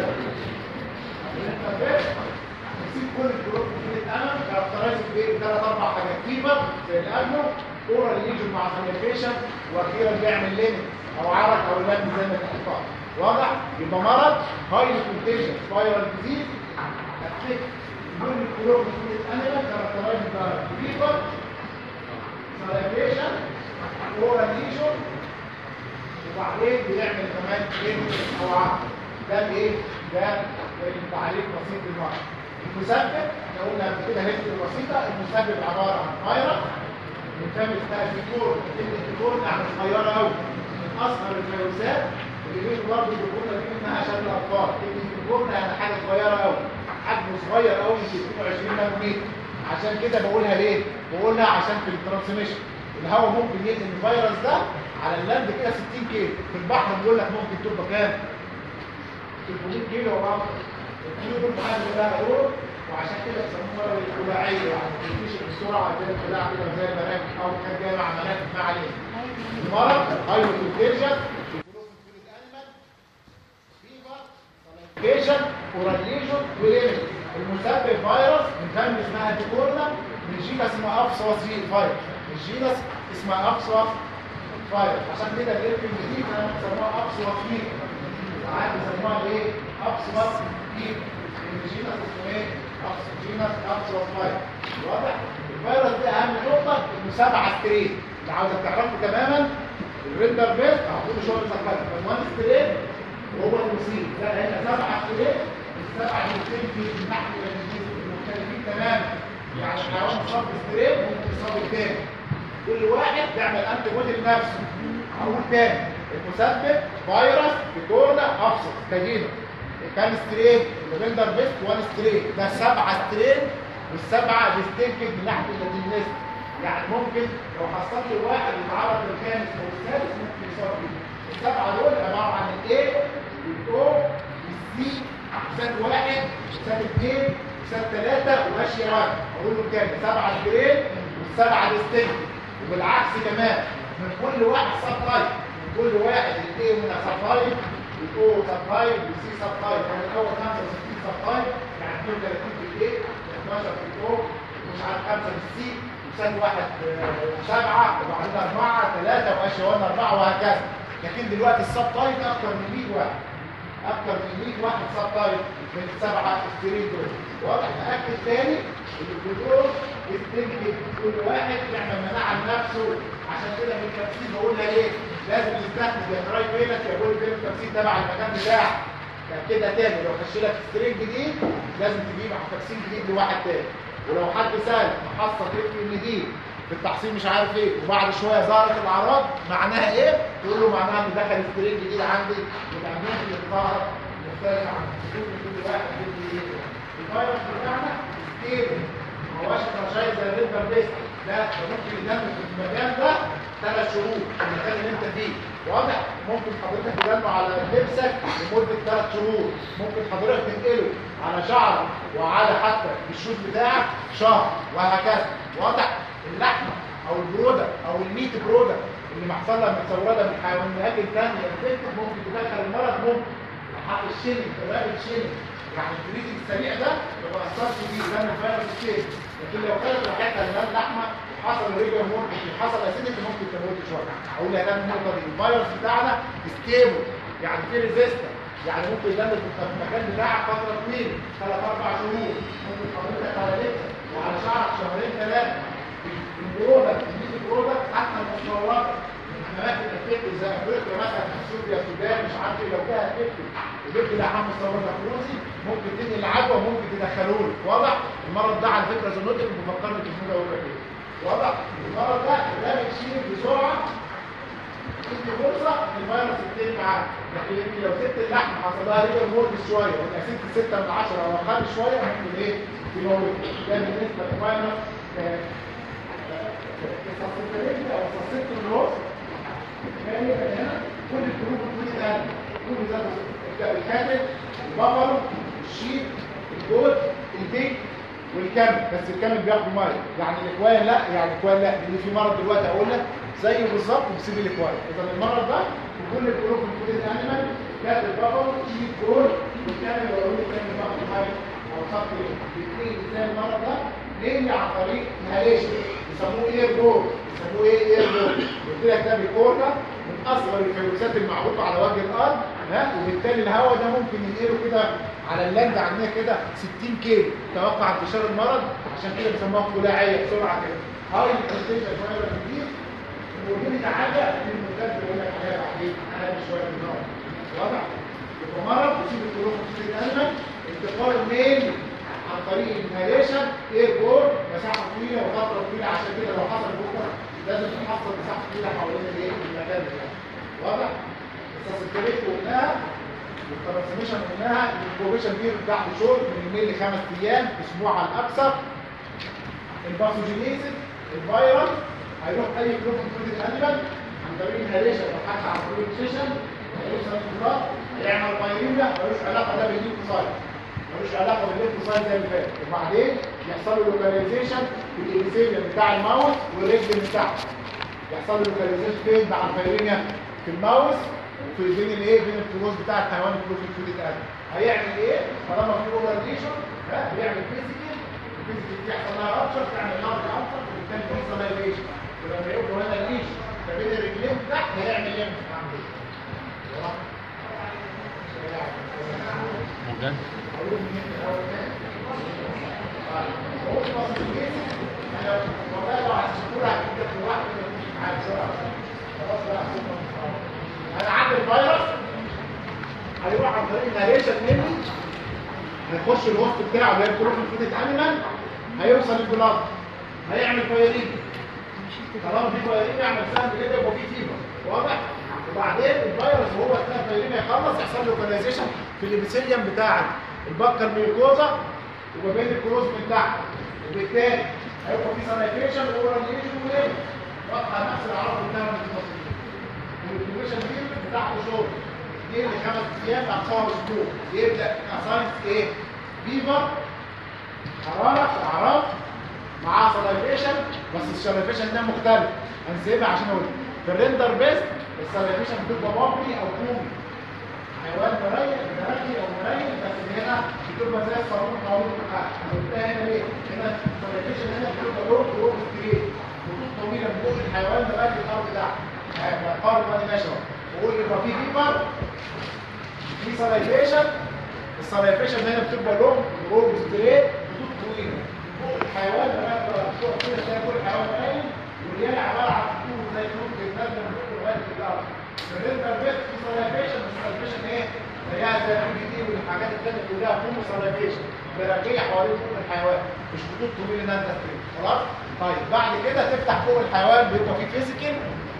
نسيب كل الجروب في الامل كاركترايز بايه ثلاث اربع حاجات فيبر زي اللي قبله اورال ليجن مع سانيفيشن واخيرا بيعمل ليميت او عرق او لم زي ما اتفقنا واضح يبقى مرض هاي كونتيجن سبايرال ديزيز افكت كل الجروب في الامل كاركترايز فيبر سانيفيشن اورال ليجن وبعدين بيعمل كمان ليميت او عرق ده الايه ده التعريف بسيط للمرض المسبب احنا قلنا قبل كده هيكتب بسيطه المسبب عباره عن فيروس من فم اسمها فيكور كلمه فيكور يعني صغيره قوي من اصغر الفيروسات اللي بيجوا برضه بيقولوا دي منها عشان الاطفال كلمه فيكور يعني حاجه صغيره قوي حجمه صغير قوي يمكن 22 نانومتر عشان كده بقولها ليه؟ بقولها عشان في الترانسميشن الهواء ممكن ينقل الفيروس ده على اللاند كده 60 كيلو في البحر بيقول لك ممكن تبقى كام؟ 300 كيلو وبعض الكيلو دول بحاجه كلها دول وعشان كده بيسموها الخلاعيه يعني بتمشي بسرعه زي الخلاع كده زي المراكب او كان جاي مع مراكب ما عليه المرض هايبر كونتيجن كيشن اوراليجن وليمت المسبب فيروس من فم اسمها تيكورنا من جينس اسمها ابسوس فيروس من جينس اسمها ابسوس فيروس عشان كده الاسم الجديد كانوا بيسموها ابسوس فيروس ساعات بيسموها ايه ابسوس فيروس الجينس اسمه ايه ابسوس جينس ابسوس فيروس واضح الفيروس ده اهم نقطه انه سبعه سترين اللي عاوزك تعرفه تماما الريندر بيست هقول شغل زكاه عنوان سترين وهو المصيب لا هنا سبعه سترين السبعه سترين في النحو مختلفين تماما يعني حيوان صاب سترين ممكن يصاب التاني كل واحد يعمل انتي بودي لنفسه اقول تاني المسبب فيروس بكورونا ابسط كجينه كان سترين الريندر بيست وان سترين ده سبعه سترين والسبعه ديستنكت من ناحيه اللاتينيست يعني ممكن لو حصلت الواحد يتعرض للخامس او السادس ممكن يصاب بيه السبعه دول عباره عن الاي والاو والسي سات واحد سات اثنين سات ثلاثه وماشيه واحد اقول له تاني سبعه سترين والسبعه ديستنكت وبالعكس كمان من كل واحد سب تايب من كل واحد الاي منها سب تايب الاو سب تايب والسي سب تايب كان الاول 65 سب تايب يعني 32 في الاي 12 في الاو مش عارف 5 في السي وثاني واحد آه، سبعة وبعدين أربعة ثلاثة وأشياء أربعة وهكذا لكن دلوقتي السب تايب أكتر من 100 واحد أكتر من 100 واحد سب تايب من السبعة سترين دول واضح تأكد تاني إن الجذور بتنجد كل واحد يعمل مناعة لنفسه عشان كده في التفسير بقولها إيه لازم تستخدم يا دراي فيلك يا بول فيلم تفسير تبع المكان بتاعك كده تاني لو خش لك سترين جديد لازم تجيب تفسير جديد لواحد تاني ولو حد سال محصل اف ان دي في التحصيل مش عارف ايه وبعد شويه ظهرت الاعراض معناها ايه تقول له معناها ان دخل سترين جديد عندي يبقى الناس اللي ظهر مختلف عن السلوك كل واحد بيدي ايه الفيروس بتاعنا ستيبل ما هوش فرشايز زي الريفر بيست لا ده ممكن ينمو في المكان ده ثلاث شهور في المكان اللي انت فيه واضح ممكن حضرتك تجمع على لبسك لمده ثلاث شهور ممكن حضرتك تنقله على شعرك وعلى حتى الشوز بتاعك شهر وهكذا واضح اللحمه او البروده او الميت بروده اللي محصل لها متسوره من حيوانات ثانيه انفكتد ممكن تدخل المرض ممكن حق الشيلنج كباب الشيلنج يعني الفريزنج السريع ده ما بيأثرش فيه لان الفيروس الشيلنج لكن لو كانت راحتها لان لحمه حصل ريجر ممكن حصل اسيدك ممكن تموت شويه اقول لها ده النقطه دي الفيروس بتاعنا ستيبل يعني في ريزيستنس يعني ممكن يجمد في المكان بتاعك فتره طويله ثلاث اربع شهور ممكن حضرتك على لبسك وعلى شعرك شهرين ثلاثه البرودكت الميدي برودكت حتى المستوردات اماكن افكت زي افريقيا مثلا اثيوبيا السودان مش عارف ايه لو فيها افكت وجبت لحم مستورد افروزي ممكن تنقل العدوى ممكن تدخلوه له واضح المرض ده على فكره زونوتك بفكرني في اقول لك ايه واضح المرض ده ده بتشيل بسرعه تدي فرصه ان الفيروس يبتدي معاك لكن انت لو سبت اللحم حصل لها ريجر مورد شويه ولا سبت 6 من 10 او اقل شويه ممكن ايه تموت ده بالنسبه للفيروس آه، السسبتابيلتي او السسبتيف لوس هي هنا كل الجروب كل ده كل ده الكاتب البقر الشيب الجوت البيك والكامل بس الكامل بياخدوا ميه يعني الاكوان لا يعني الاكوان لا لان في مرض دلوقتي اقول لك زيه بالظبط وبسيب الاكوان اذا المرض ده في كل الجروب الكود الانيمال كاتب البقر الشيب جول والكامل بيقولوا لي كامل بياخد ميه او خط الاثنين ازاي المرض ده ليه عن طريق inhalation بيسموه اير جول بيسموه ايه اير جول قلت لك ده بيكورنا من اصغر الفيروسات المعروفه على وجه الارض ها وبالتالي الهواء ده ممكن ينقله كده على اللاند عندنا كده 60 كيلو توقع انتشار المرض عشان كده بيسموها فلاعيه بسرعه كده هاي الكونتيجن فايروس كتير ودي حاجه المنتج بيقول لك عليها بعدين انا شويه من النار واضح يبقى مرض بيسيب الكلوروف في الانيمال انتقال منين عن طريق الانهاليشن اير بور مساحه طويله وفتره طويله عشان كده لو حصل بكره لازم تحصل مساحه طويله حوالين الايه المكان ده واضح السسبتابيلتي قلناها والترانسميشن قلناها الانكوبيشن بيريود بتاعته شهور من يومين لخمس ايام اسبوع على الاكثر الباثوجينيسيس الفيروس هيروح اي جروب انكلود الانيمال عن طريق الانهاليشن او حتى عن طريق السيشن هيوصل للبلاد يعمل بايريميا ملوش علاقه ده بالليمفوسايت ملوش علاقه بالليمفوسايت زي اللي فات وبعدين يحصل له لوكاليزيشن في الابيثيليوم بتاع الماوس والرجل بتاعه يحصل له لوكاليزيشن فين مع الفيريميا في الماوس وفي بين الايه بين الفلوس بتاع الحيوان الفلوس الفلوس الان هيعمل ايه طالما في اوراليشن ها بيعمل فيزيكال الفيزيكال دي يحصل لها رابشر تعمل لارج ابشر وبالتالي يحصل لها ليشن ولما يبقى هنا الليشن ما بين الرجلين تحت هيعمل ايه مجد انا عندي الفيروس هيروح عن طريق الناريشن مني هيخش الوسط بتاعه اللي هي الكروفين فيتد انيمال هيوصل للبلاد هيعمل فيرين طالما في فيرين يعمل سهم كده يبقى في فيبر واضح وبعدين الفيروس وهو اثناء الفيرين يخلص يحصل له كونايزيشن في الابيثيليوم بتاع البكر ميوكوزا وما بين الكروز من تحت وبالتالي هيبقى في سانيتيشن واوراليشن وليه وقع نفس العرض بتاعه في المصريين والانكوبيشن بيريود بتاعته شهر اثنين لخمس ايام اقصاها اسبوع يبدا اساينس ايه؟ فيفر حراره اعراض مع سلايفيشن بس السلايفيشن ده مختلف هنسيبها عشان اقول في الريندر بيست السلايفيشن بتبقى بابلي او كومي حيوان مريح مريح او مريح بس هنا بتبقى زي الصاروخ حوالين الحق هنقولها هنا ليه؟ هنا السلايفيشن هنا بتبقى لون لون ستريت خطوط طويله من فوق الحيوان لغايه الارض ده قارب انا ماشي وقول يبقى في فيبر في سلايفيشن السلايفيشن هنا بتبقى لون لون ستريت خطوط طويله فوق الحيوان لغايه فوق كده تلاقي فوق الحيوان قايم والريال عباره عن خطوط زي خطوط بتنزل من فوق لغايه الارض الريندر بيت في سلايفيشن السلايفيشن ايه؟ زيها زي البي دي والحاجات الثانيه كلها فوق سلايفيشن براكيه حوالين فوق الحيوان مش خطوط طويله نازله ستريت خلاص؟ طيب بعد كده تفتح فوق الحيوان بيبقى فيه فيزيكال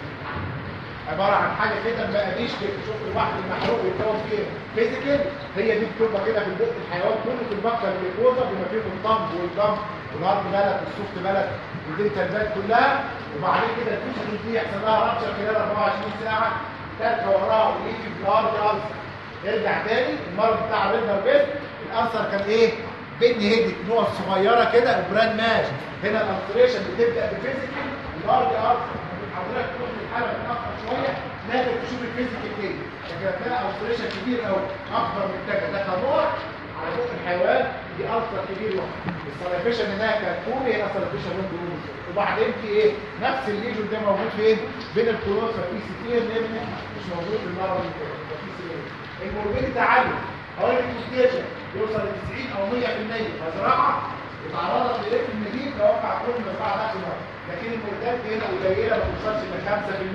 عباره عن حاجه كده ما بقاليش كده شوف البحر المحروق بيتكون فيه فيزيكال هي دي بتبقى كده في البق الحيوان كله في البكر الجلوكوزا بما فيه الطمب والجم والهارد بلد والسوفت بلد والدنتال بلد كلها وبعدين كده الفيزيكال دي يحصل لها رابشر خلال 24 ساعه تالتة وراها وليكي بلارج ألسر ارجع تاني المرض بتاع الريندر بيت الألسر كان ايه؟ بن هيدك نوع صغيرة كده وبران ماش هنا الالتريشن بتبدأ بفيزيكال لارج ألسر حضرتك تروح للحاله متاخر شويه لازم تشوف الفيزيكال تاني لكن هتلاقي اوستريشن كبير قوي اكبر من كده ده كنوع على بق الحيوان دي الفا كبير واحد السلافيشن هناك كوني هنا سلافيشن وين بيقولوا وبعدين في ايه نفس الليجون ده موجود فين بين الكولوس ففي ستير نبني مش موجود في المره اللي فاتت ففي ستير الموربيدي تعلم حوالي الكوستيشن يوصل ل 90 او 100% مزرعه اتعرضت لريف النجيب توقع كل مزرعه نفس المره لكن المرتبط هنا قليله ما توصلش ل 5%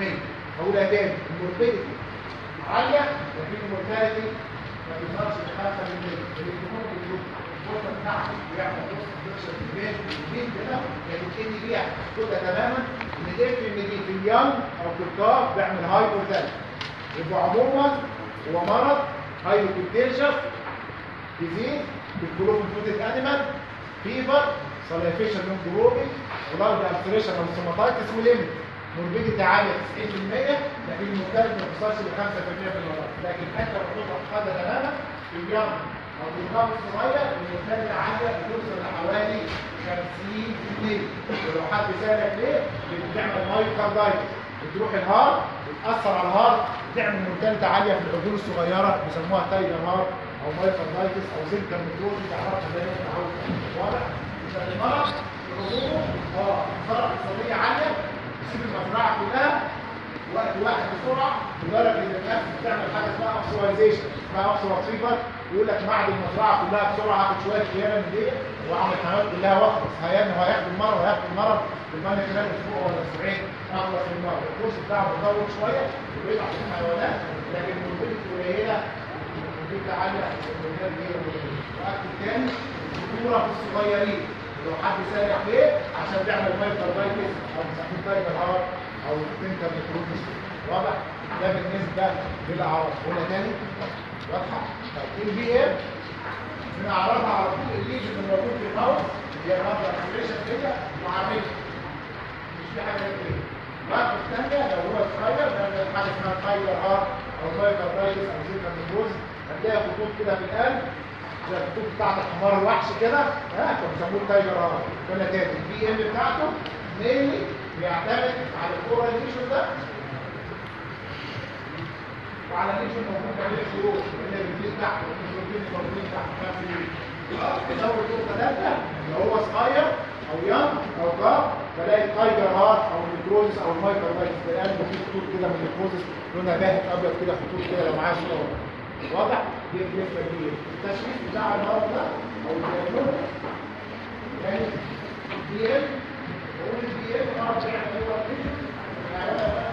هقولها تاني الموربيديتي عاليه لكن المورتاليتي ما بيظهرش ب 5% اللي ممكن يشوف الفرصه بتاعته ويعمل نص فيكشن في البيت والبيت كده لكن ان بيها كده تماما ان ده ان دي في اليوم او في الكار بيعمل هاي مورتاليتي يبقى عموما هو مرض هاي كونتيجيوس ديزيز بالجلوبين فوتد انيمال فيفر سلايفيشن من جروبي ولارج ابسريشن او سوماتايتس وليمت موربيديتي عاليه 90% لكن المختلف ما توصلش ل 5% في المرض لكن حتى لو تطلع هذا تماما في اليوم او في القام الصغير المختلف عاليه بتوصل لحوالي 50% ولو حد سالك ليه بتعمل مايوكاردايتس بتروح الهارت بتاثر على الهارت بتعمل مورتاليتي عاليه في العجول الصغيره بيسموها تايجر هارت او مايوكاردايتس او زنكر ميكروز تعرفها زي ما انت عاوز واضح يبقى المرض العموم اه فرق اقتصاديه عاليه تسيب المزرعه كلها وقت واحد بسرعه لدرجه ان الناس بتعمل حاجه اسمها اوكسوايزيشن اسمها اوكسوا فيبر يقول لك بعد المزرعه كلها بسرعه هاخد شويه خيانه من دي واعمل الحيوانات كلها واخلص هيعمل هياخد المرض وهياخد المرض بالمعنى خلال اسبوع ولا اسبوعين اخلص من المرض الكورس بتاعه بيطول شويه وبيبقى في الحيوانات لكن المدة قليله المدة عاليه المدة قليله واكد تاني الخطوره في الصغيرين لو حد سارع ليه عشان بيعمل مايكروبايتس او مساحين تايجر هارت او سنتر ميكروبيس واضح ده بالنسبه للاعراض قلنا تاني واضحه طيب البي ام من اعراضها على طول الليجن اللي موجود في الهاوس هي الرابطه اكتيفيشن كده وعامل مش في حاجه كده الرابطه الثانيه لو هو صغير ده حاجه اسمها تايجر هارت او مايكروبايتس او سنتر ميكروبيس هتلاقي خطوط كده في القلب زي الخطوط بتاعت الحمار الوحش كده ها كانوا بيسموه التايجر هارت قلنا تاني البي ام بتاعته مينلي بيعتمد على الكوراليشن ده وعلى ليشن موجود عليه شروط اللي بيجي تحت والموجودين موجودين تحت نفس الشيء اول نقطه ثالثه اللي هو صغير او يام او كاب بلاقي التايجر هارت او النيكروزس او المايكروبايتس الان في خطوط كده من النيكروزس لونها باهت ابيض كده خطوط كده لو معاه صور واضح دي بالنسبه لي التشخيص بتاع المرض ده او الدياجنوز يعني دي ام بقول الدي ام مرض يعني هو يعني انا بقى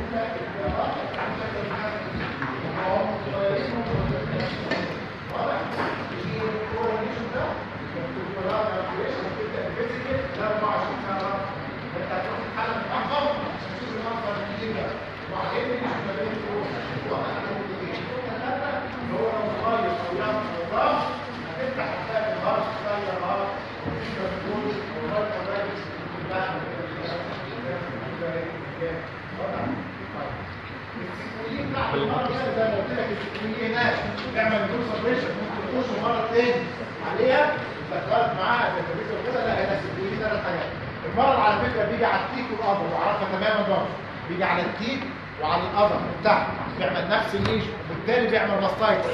تعمل دور سبريشن ممكن تخش مره تاني عليها ذكرت معاها زي الكمبيوتر كده لا هنا سيبولي ثلاث حاجات المرض على فكره بيجي على التيك والقدر وعارفها تماما برضه بيجي على التيك وعلى القدر بتاعته بيعمل نفس الليجن وبالتالي بيعمل ماستايتس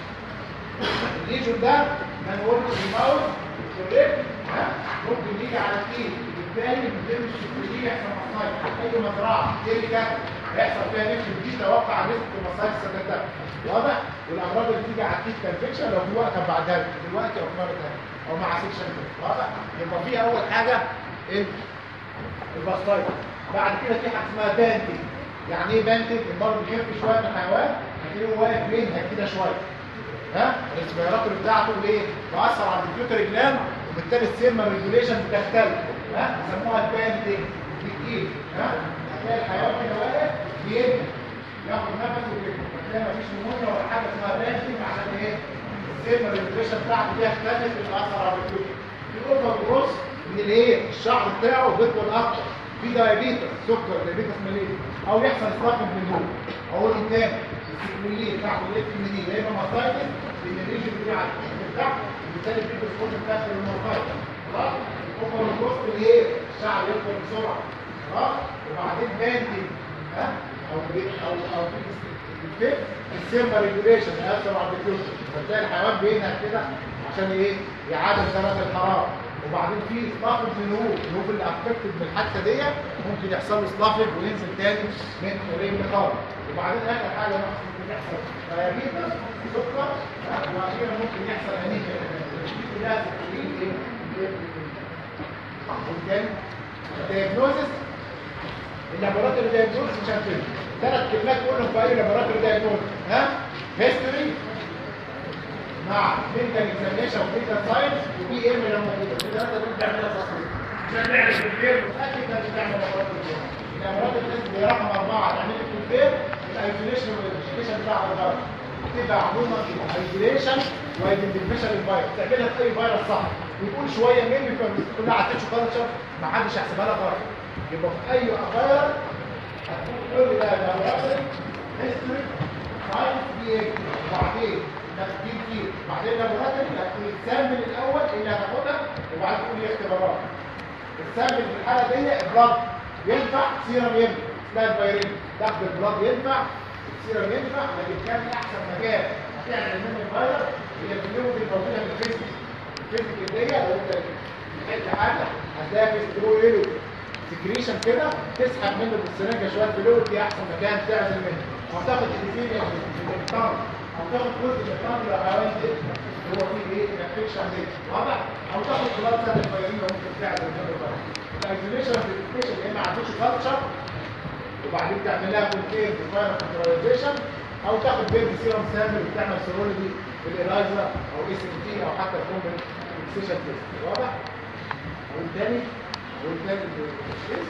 الليجن ده من ورد الماوس والريب ممكن يجي على التيك وبالتالي بيتم الشكوليه يحصل ماستايتس اي مزرعه تلك هيحصل فيها نفس دي توقع نسبه الماستايتس ده واضح والامراض اللي بتيجي على التيك كانفكشن لو في وقت بعدها دلوقتي او في مره ثانيه او مع سيكشن واضح يبقى في اول حاجه ايه الباستايت بعد كده في حاجه اسمها بانتنج يعني ايه بانتنج المرض بيخف شويه من الحيوان هتلاقيه واقف بينها كده شويه ها الريسبيراتوري بتاعته ليه بيأثر على الكمبيوتر جلاند وبالتالي السيرما ريجوليشن بتختلف ها بيسموها البانتنج بتقيل ها هتلاقي الحيوان كده واقف بينها ياخد نفسه وكده هتلاقي مفيش نمونيا ولا حاجه اسمها بانتنج عشان ايه السيرما ريجوليشن بتاعته دي اختلف بتأثر على الكمبيوتر في اوفر جروس من الايه الشعر بتاعه بيطول اكتر في دايابيتس سكر دايابيتس مليء او يحصل سلاف من النوم اقول تاني السكروليه بتاعته الاف ام دي يا اما ماستايتس لان الريجن بتاع بتاعه وبالتالي في السكر بتاعته الماستايتس خلاص اوفر جروس الايه الشعر يطول بسرعه خلاص وبعدين بانتنج ها او او او في السيرما ريجوليشن هيحصل على الديفيوجن فتلاقي الحيوان بينها كده عشان ايه يعادل درجه الحراره وبعدين في سلافج للهوب الهوب اللي افكتد من الحادثه دي ممكن يحصل له سلافج وينزل تاني من الريم خالص وبعدين اخر حاجه ممكن يحصل دايابيتس سكر واخيرا ممكن يحصل انيميا دي كلها تكليف ايه وبالتالي الدياجنوزس اللابوراتوري دياجنوزس مش هنفذ ثلاث كلمات قولهم في اي لابوراتوري ده يكون ها هيستوري مع كلينيكال اكزامينشن وكلينيكال ساينس وبي ام لو موجوده الثلاثه دول بيعملوا تصوير عشان نعرف الفير متاكد انك بتعمل لابوراتوري اللابوراتوري ده رقم اربعه تعمل لك الفير الايزوليشن والانفستيجيشن بتاع الفيروس تبقى عموما ايزوليشن وايدنتيفيكيشن للفيروس تعملها في اي فيروس صح ويكون شويه مني كلها عدتش كلتشر ما حدش يحسبها لك غلط يبقى في اي فيروس هتقول كل ده لابوراتوري هيستوري ساينس بي ايه وبعدين انك تجيب فيه بعدين لابوراتوري انك تسامبل الاول اللي هتاخدها وبعدين تقول لي اختبارات السامبل في الحاله دي بلاد ينفع سيرم ينفع اسمها الفيرين تاخد البلاد ينفع السيرم ينفع لكن كان احسن مكان هتعمل منه الفيروس هي في اليوم اللي موجوده في الفيزيك الفيزيك دي لو انت لقيت حاجه هتلاقي في سترو يلو سكريشن كده تسحب منه بالسرنجه شويه فلويد دي احسن مكان تعزل منه او تاخد الديفيريا من الطن او تاخد جزء من الطن لو حيوان دي هو فيه ايه انفكشن دي واضح او تاخد بلاد سيل الفيرين ممكن تعزل منه بقى الايزوليشن فيريفيكيشن يا اما عندوش كلتشر وبعدين تعمل لها كونتين في فاير كنتروليزيشن او تاخد بيبي سيرم سامبل وتعمل سيرولوجي بالالايزا او اس ام تي او حتى الكومبن فيكسيشن تيست واضح والتاني والتاني التشخيص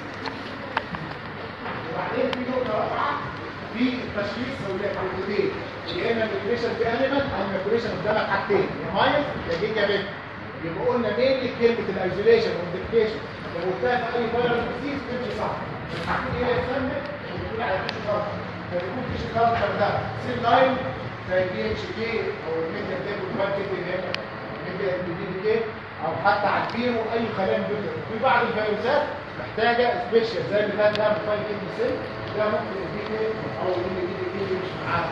وبعدين في نقطه رابعه في التشخيص والكلمتين يا اما ميكريشن في اليمنت او ميكريشن قدامك حاجتين يا مايز يا جيجا بيت يبقى قلنا مين كلمه الايزوليشن والديفيكيشن لو قلتها في اي فايروس ديزيز تمشي صح الحاجتين ايه يسمى بتقول على فيش غلط فبيكون فيش غلط ده سيل لاين زي بي اتش كي او الميديا ديب والوان كده هنا الميديا دي دي كي او حتى على البيرو اي خلايا مبيضه في بعض الفيروسات محتاجه سبيشال زي اللي فات ده فايل كيدني سيل ده ممكن يدي كي او اللي يدي كي مش معاه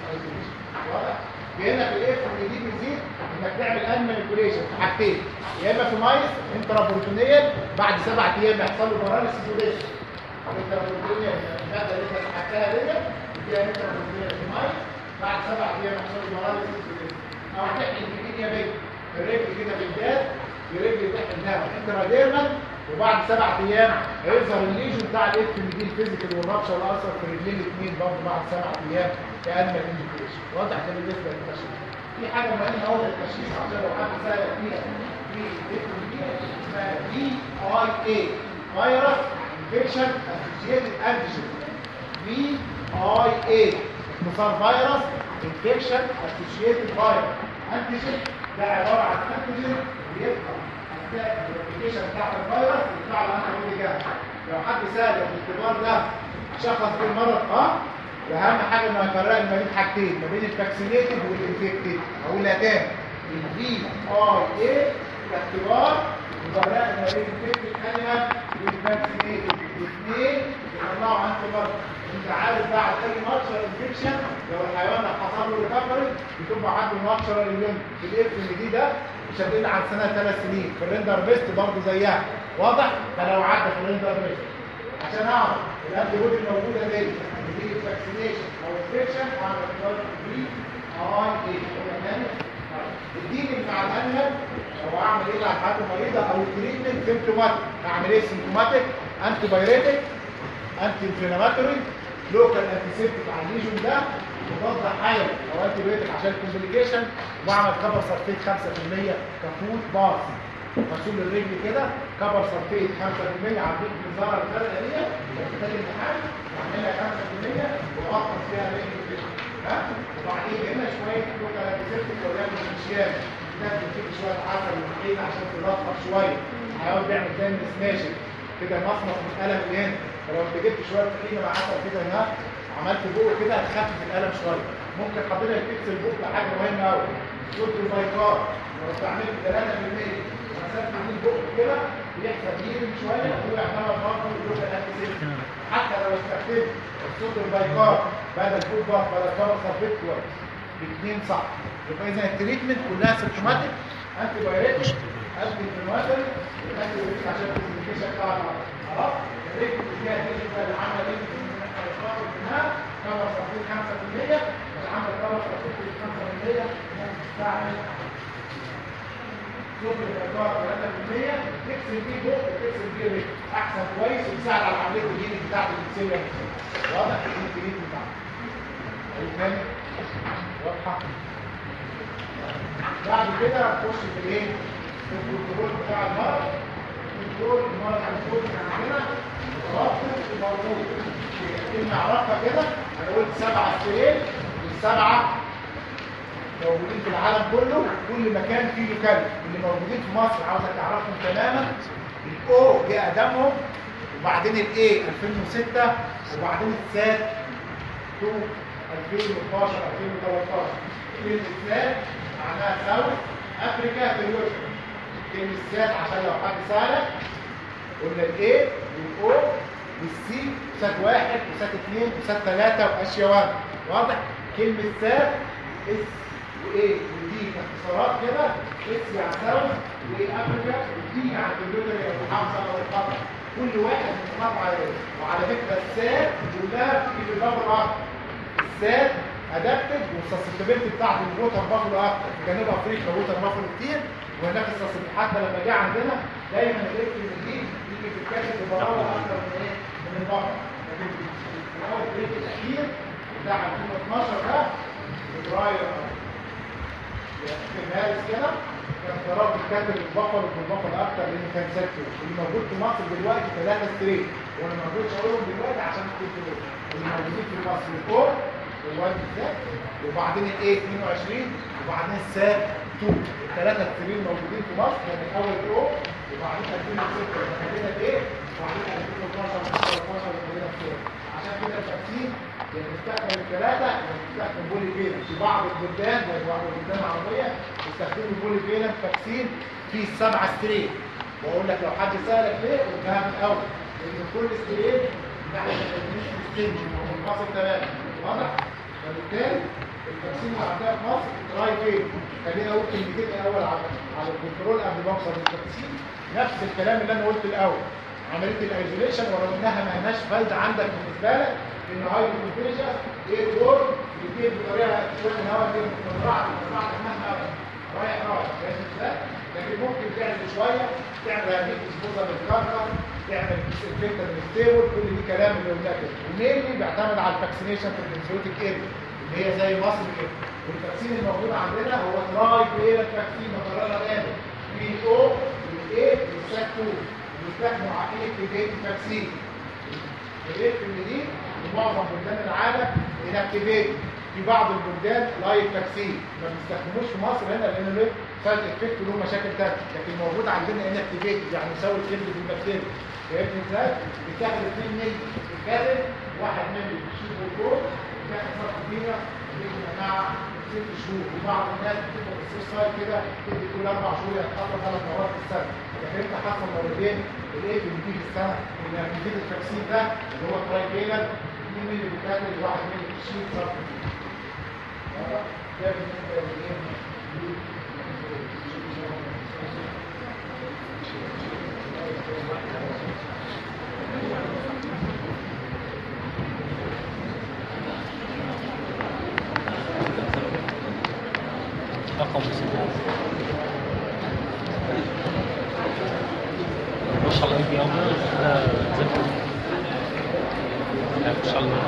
واضح هنا في الاف اللي دي بيزيد انك تعمل ان مانيبيوليشن في حاجتين يا اما في مايس انترابورتونيال بعد سبع ايام يحصل له باراليسيس وديس انترابورتونيال الماده اللي انت سحبتها ديت فيها انترابورتونيال في مايس بعد سبع ايام يحصل له باراليسيس وديس او تحقن بايديا بيت الرجل كده بالذات الرجل تحقن داون انتراديرمال وبعد سبع ايام هيظهر الليجن بتاع الاف اللي دي الفيزيكال والرابشه والاثر في الرجلين الاثنين برضه بعد سبع ايام كانما انديكيشن واضح ده بالنسبه للتشخيص في حاجه مهمه قوي للتشخيص عشان لو حد سال فيها في الاف دي اسمها دي اي اي فيروس انفكشن اسوشيتد انتيجين في اي اي اختصار فيروس انفكشن اسوشيتد فيروس انتيجين ده عباره عن انتيجين بيبقى اثناء الابلكيشن بتاع الفيروس بتاع الانتيجين جاهز لو حد سال في الاختبار ده شخص في المرض اه واهم حاجه انه يفرق ما بين حاجتين ما بين الفاكسينيتد والانفكتد اقولها تاني الفي اي اي الاختبار يفرق ما بين الانفكتد انيمال والفاكسينيتد الاثنين يطلعوا انتي بارت انت عارف بعد اي ماتشر انفكشن لو الحيوان حصل له ريكفري بتبقى عنده ماتشر اليوم الاف ام دي ده مش هتقل عن سنه ثلاث سنين في الريندر بيست برضه زيها واضح فلو عدى في الريندر بيست عشان اعرف الانتي بودي الموجوده دي دي فاكسينيشن او انفكشن على اختبار البي اي اي الدين مع الانيمال او اعمل ايه على حد مريضه او التريتمنت سيمتوماتيك اعمل ايه سيمتوماتيك انتي بايريتك انتي انفلاماتوري لوكال انتيسيبتيك على الليجون ده مضاد حيوي او انتي بايريتك عشان الكومبليكيشن واعمل كبر صرفيت 5% كفوت باص فصول الرجل كده كبر صرفيت 5% على الرجل الزهره الفرقه دي محتاج امتحان واعملها 5% واقص فيها رجل كده ها وبعدين هنا شويه لوكال انتيسيبتيك لو يعمل انشيال لازم تجيب شويه عسل وطحينه عشان تلطف شويه الحيوان بيعمل زي السماشر كده مصمص من القلم من هنا فلو انت جبت شويه طحينه مع عسل كده هنا عملت بوق كده هتخفف القلم شويه ممكن حضرتك تكسر بوق لحاجه مهمه قوي صوت البايكار لو استعملت 3% مسافه من البوق كده بيحصل يمين شويه ويعتبر برضه اللوكال انتيسيبتيك حتى لو استخدمت الصوت البايكار بدل فوق باص بدل كفر صرفيت كويس الاثنين صح يبقى اذا التريتمنت كلها سيمتوماتيك انتي بايريتك انتي انفلاماتوري انتي بايريتك عشان الكوميونيكيشن بتاع المرض خلاص الريتم فيها الريتم اللي عمل ايه كفر صرفيت 5% اللي عمل كفر صرفيت 5% ممكن تستعمل صفر الإدارة 3% تكسر بيه بق تكسر بيه رجل أحسن كويس ويساعد على عملية الجين بتاعت الإكسيريا واضح الجين بتاعته تاني واضحة بعد كده هتخش في الايه؟ في البروتوكول بتاع المرض البروتوكول المرض هنقول عندنا رابط موجود كلمة اعرفها كده انا قلت سبعة سرير والسبعة موجودين في العالم كله كل مكان فيه لوكال اللي موجودين في مصر عاوزك تعرفهم تماما الاو دي اقدمهم وبعدين الاي 2006 وبعدين السات 2 2012 2013 كلمة سات معناها ساوث افريكا تريوشن كلمة سات عشان لو حد سألك قلنا الاي والاو والسي سات واحد وسات اثنين وسات ثلاثة واشياء واحد واضح كلمة سات اس وايه ودي اختصارات كده اس يعني ساوث وايه افريكا ودي يعني الكمبيوتر المحافظة او القطر كل واحد من القطعة ايه وعلى فكرة السات كلها بتيجي في الباب الاخر السات ادابتد والسسبتابيلتي بتاعت الووتر بافلو اكتر في جنوب افريقيا ووتر بافلو كتير وهناك السسبتابيلتي حتى لما جه عندنا دايما الاسم دي يجي في الكاتب ببراوه اكتر من ايه من البقر لكن في الاول البريك الاخير بتاع 2012 ده فبراير في مارس كده كان قرار الكاتب البقر والبقر اكتر لان كان سكر اللي موجود في مصر دلوقتي ثلاثه ستريت وانا ما رضيتش اقولهم دلوقتي عشان كنت اللي موجودين في مصر الكور والوالد الزاد وبعدين الايه 22 وبعدين الساب 2 الثلاثه ستريت موجودين في مصر كان الاول كور وبعدين 2006 خلينا ايه وبعدين 2012 2013 خلينا كور عشان كده التقسيم يعني بيستخدم الثلاثه بيستخدم بولي فيلم في بعض البلدان زي بعض البلدان العربيه بيستخدموا بولي فيلم تقسيم في السبعه ستريت واقول لك لو حد سالك ليه قلتها من الاول لان كل ستريت ناحيه الادمنستريشن ستيج منفصل تماما واضح فبالتالي التقسيم اللي عندنا في مصر تراي فين خلينا اقول كلمتين الاول على على الكنترول قبل ما اوصل للتقسيم نفس الكلام اللي انا قلته الاول عمليه الايزوليشن ولو انها ما لهاش فايده عندك بالنسبه لك ان هاي كونفيجن ايه دور بيجيب بطريقه شويه الهواء دي متفرعه متفرعه مهما رايح رايح فاهم ازاي؟ لكن ممكن تعمل شويه تعمل هذه اسبوزه بالكاركر تعمل ديسانفكتر بالستيبل كل دي كلام اللي قلناه كده ومينلي بيعتمد على الفاكسينيشن في الانسيوتيك اريا اللي هي زي مصر كده والفاكسين الموجود عندنا هو تراي بيرا فاكسين مقرره الان بي او والاي والساك 2 بيستخدموا عقليه بدايه الفاكسين الاف ام دي معظم بلدان العالم انكتيفيت في بعض البلدان لايف فاكسين ما بنستخدموش في مصر هنا لان له سايد افكت له مشاكل تانية لكن موجود عندنا انكتيفيت يعني يساوي الكلمه بالبكتيريا فهمت ازاي؟ بتاخد 2 مللي في الكاتب 1 مللي في الشيب والكور بتاخد فتره كبيره مع ست شهور وبعض الناس بتبقى بالسوسايد كده تدي كل اربع شهور يتحضر ثلاث مرات في السنه لكن انت حصل مرتين الايه بيجي في السنه ان بيجي التكسير ده اللي هو تراي فيلر 2 مللي بتاخد 1 مللي في الشيب صرف ده بالنسبه للايه رقم ما شاء الله يجي يوم انا زفت ما شاء الله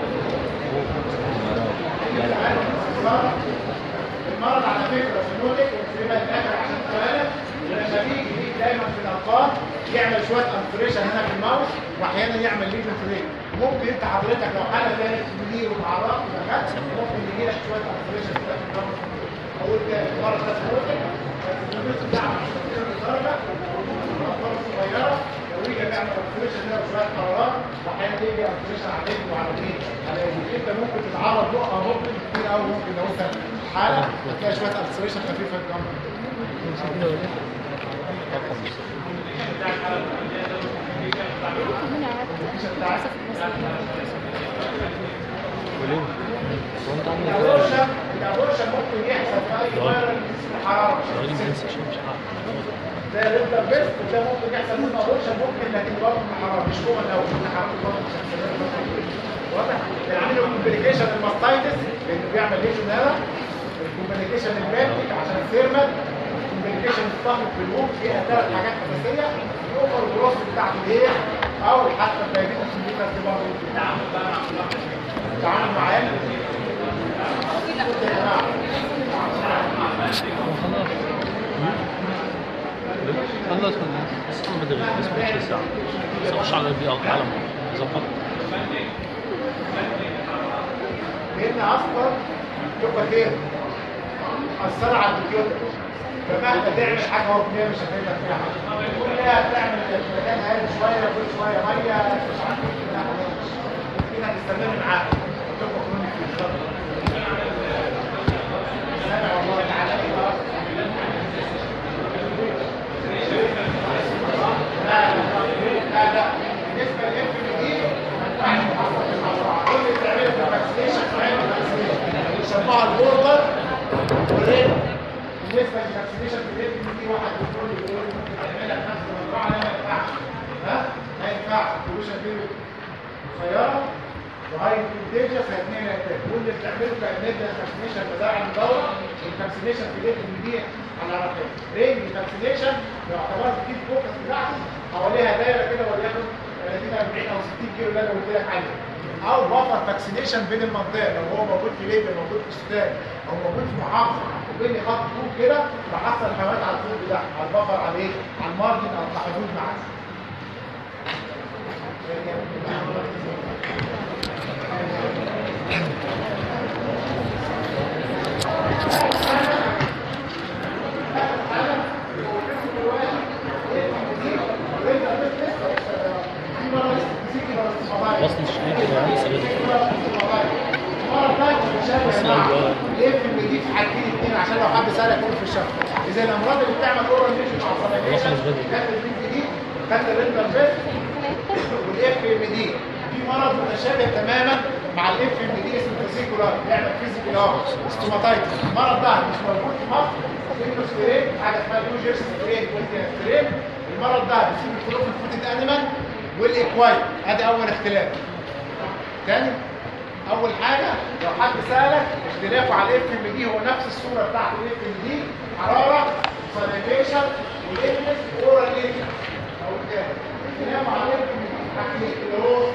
المرض على فكره سنوتك ونسيبها الاخر عشان سؤالك لما بيجي بيجي دايما في الاطفال يعمل شويه انفريشن هنا في الماوس واحيانا يعمل ليجن فريك ممكن انت حضرتك لو حاله كانت كبير ومعرض ودخلت ممكن يجي لك شويه انفريشن كده في الماوس اقول تاني المرض ده سنوتك بس الناس بتاعها مش كتير بالدرجه الاطفال الصغيره لو يجي بيعمل انفريشن هنا وشويه قرارات واحيانا يجي انفريشن على رجله وعلى ايديه على ايديه انت ممكن تتعرض نقطه ممكن كتير قوي ممكن لو انت حاله هتلاقي شويه انفريشن خفيفه جنبك كمان قعدت للاسف وليه؟ وانت عامل الابورشن الابورشن ممكن يحصل في اي فيروس اسمه حراره غريب انسى شو مش عارف زي الانتر بيست وده ممكن يحصل منه ابورشن ممكن لكن برضه من حراره مش هو لو من حراره برضه مش هيحصل واضح؟ بيعملوا كومبليكيشن الماستايتس لانه بيعمل ليجن هنا الكومبليكيشن البابتيك عشان الثيرمال الميديكيشن الصامت في الموت فيها ثلاث حاجات اساسيه الاوفر الجروس بتاعته ايه او حتى الدايبيتس اللي دي برضه التعامل بقى مع كل واحد التعامل معاه يا جماعه خلص خلص بس انا بدري بس مش لسه بس اخش على البي ار على ظبط لان اصلا تبقى كده اثر على الكمبيوتر فمهما تعمل حاجه هو فيها مش هتقدر فيها حاجه كلها تعمل مكان هادي شويه كل شويه ميه مش عارف ايه لا خلاص. كده هتستمر معاك تبقى كرونيك في الشر سامع والله تعالى إيه لا لا لا بالنسبه للاف دي ما ينفعش تحصل في المزرعه كل اللي بتعمله في الفاكسينيشن تعمل فاكسينيشن بيسموها البوردر والريد بالنسبه للفاكسينيشن في الاف دي واحد بيقول لي ايه بتعملها في نفس المزرعه لا ما ينفعش ها ما ينفعش السوليوشن دي قصيره وهاي كونتيجيوس هيتنقل هيتنقل كل اللي بتعمله كانت الفاكسينيشن بتاع المدور الفاكسينيشن في الاف دي على رقم رينج فاكسينيشن يعتبر في الفوكس بتاعته حواليها دايره كده وليكن 30 40 او 60 كيلو اللي انا قلت لك عليه او بفر فاكسينيشن بين المنطقه لو هو موجود في ليبيا موجود في السودان او موجود في محافظه وبين لي خط طول كده بحصل الحيوانات على الطول بتاعها على البفر على ايه؟ على المارجن او الحدود معاه وصل الشريك الى رئيس الرزق ليه في الجديد في حاجتين اتنين عشان لو حد سالك قول في الشهر اذا الامراض اللي بتعمل اورال ميشن مع وصل الصلاحيه البدن. خدت البيت جديد خدت الريندر بيت والاف ام دي في مرض متشابه تماما مع الاف ام دي اسمه فيزيكولار بيعمل فيزيكال اه ستوماتايتس المرض ده مش موجود في مصر اسمه سترين حاجه اسمها نيو جيرسي سترين سترين المرض ده بيصيب الكلوب الفوتد انيمال والاكواي ادي اول اختلاف تاني اول حاجه لو حد سالك اختلافه على الاف ام دي هو نفس الصوره بتاعت الاف ام دي حراره سانيتيشن والانفس اورال ايه او كده اختلافه على الاف ام دي حاجتين كلوز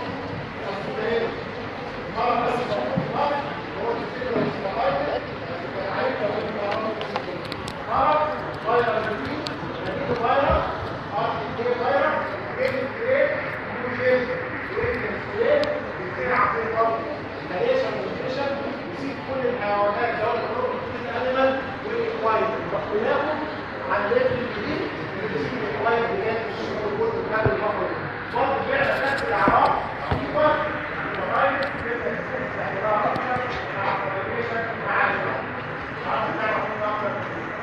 المرض بس المرض هو الفكره الاستراحيه عارف لو انت مرض فيروس جديد نتيجه فيروس ار تي فيروس ريد كريت نيوجيز ريد كريت بيتزرع في الارض ماليشن والفيشن يسيب كل الحيوانات دول الكروب الانيمال والاكوايد واختلافه عن ريد الجديد اللي بيسيب الاكوايد بجانب الشغل والجزء بتاع البحر برضه فعلا نفس الاعراض في فرق الفيروس بيبدا يستخدم اعراض اكتر مع الفيروس مع الوقت عارف تعرف منه اكتر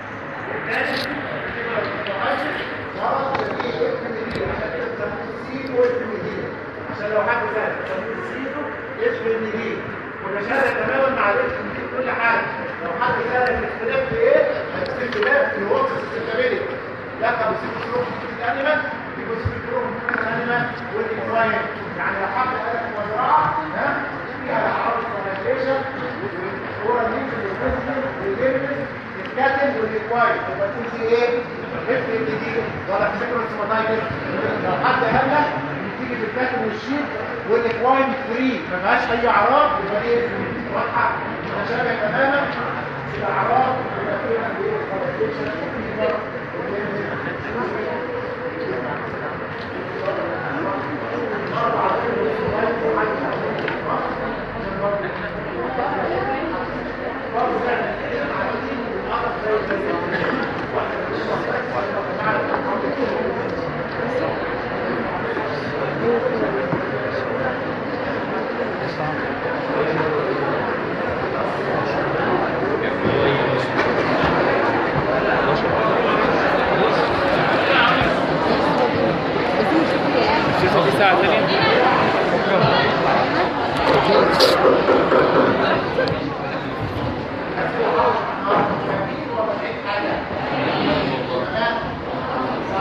عشان لو حد سأل تسميه سيدو اسم النجيل ونشاهد تماما مع الاسم النجيل كل حاجة لو حد سأل الاختلاف في ايه؟ هيكون اختلاف في الوقت الاستخدامي لقب سيدو سلوك في الانيمال يكون سيدو سلوك في الانيمال والاكواين يعني لو حد قال لك مزرعة ها فيها اعراض السانيتيشن والصورة دي في الفيزيكال والجيمنس الكاتل والاكواي يبقى تقول في ايه؟ اف ام دي ولا فيزيكال سيماتايتس لو حد قال لك بتيجي في الكاتل والشيت والاكواين فري ما فيهاش اي اعراض يبقى ايه؟ واضحه متشابه تماما الاعراض اللي فيها ايه؟ سانيتيشن والفيزيكال والجيمنس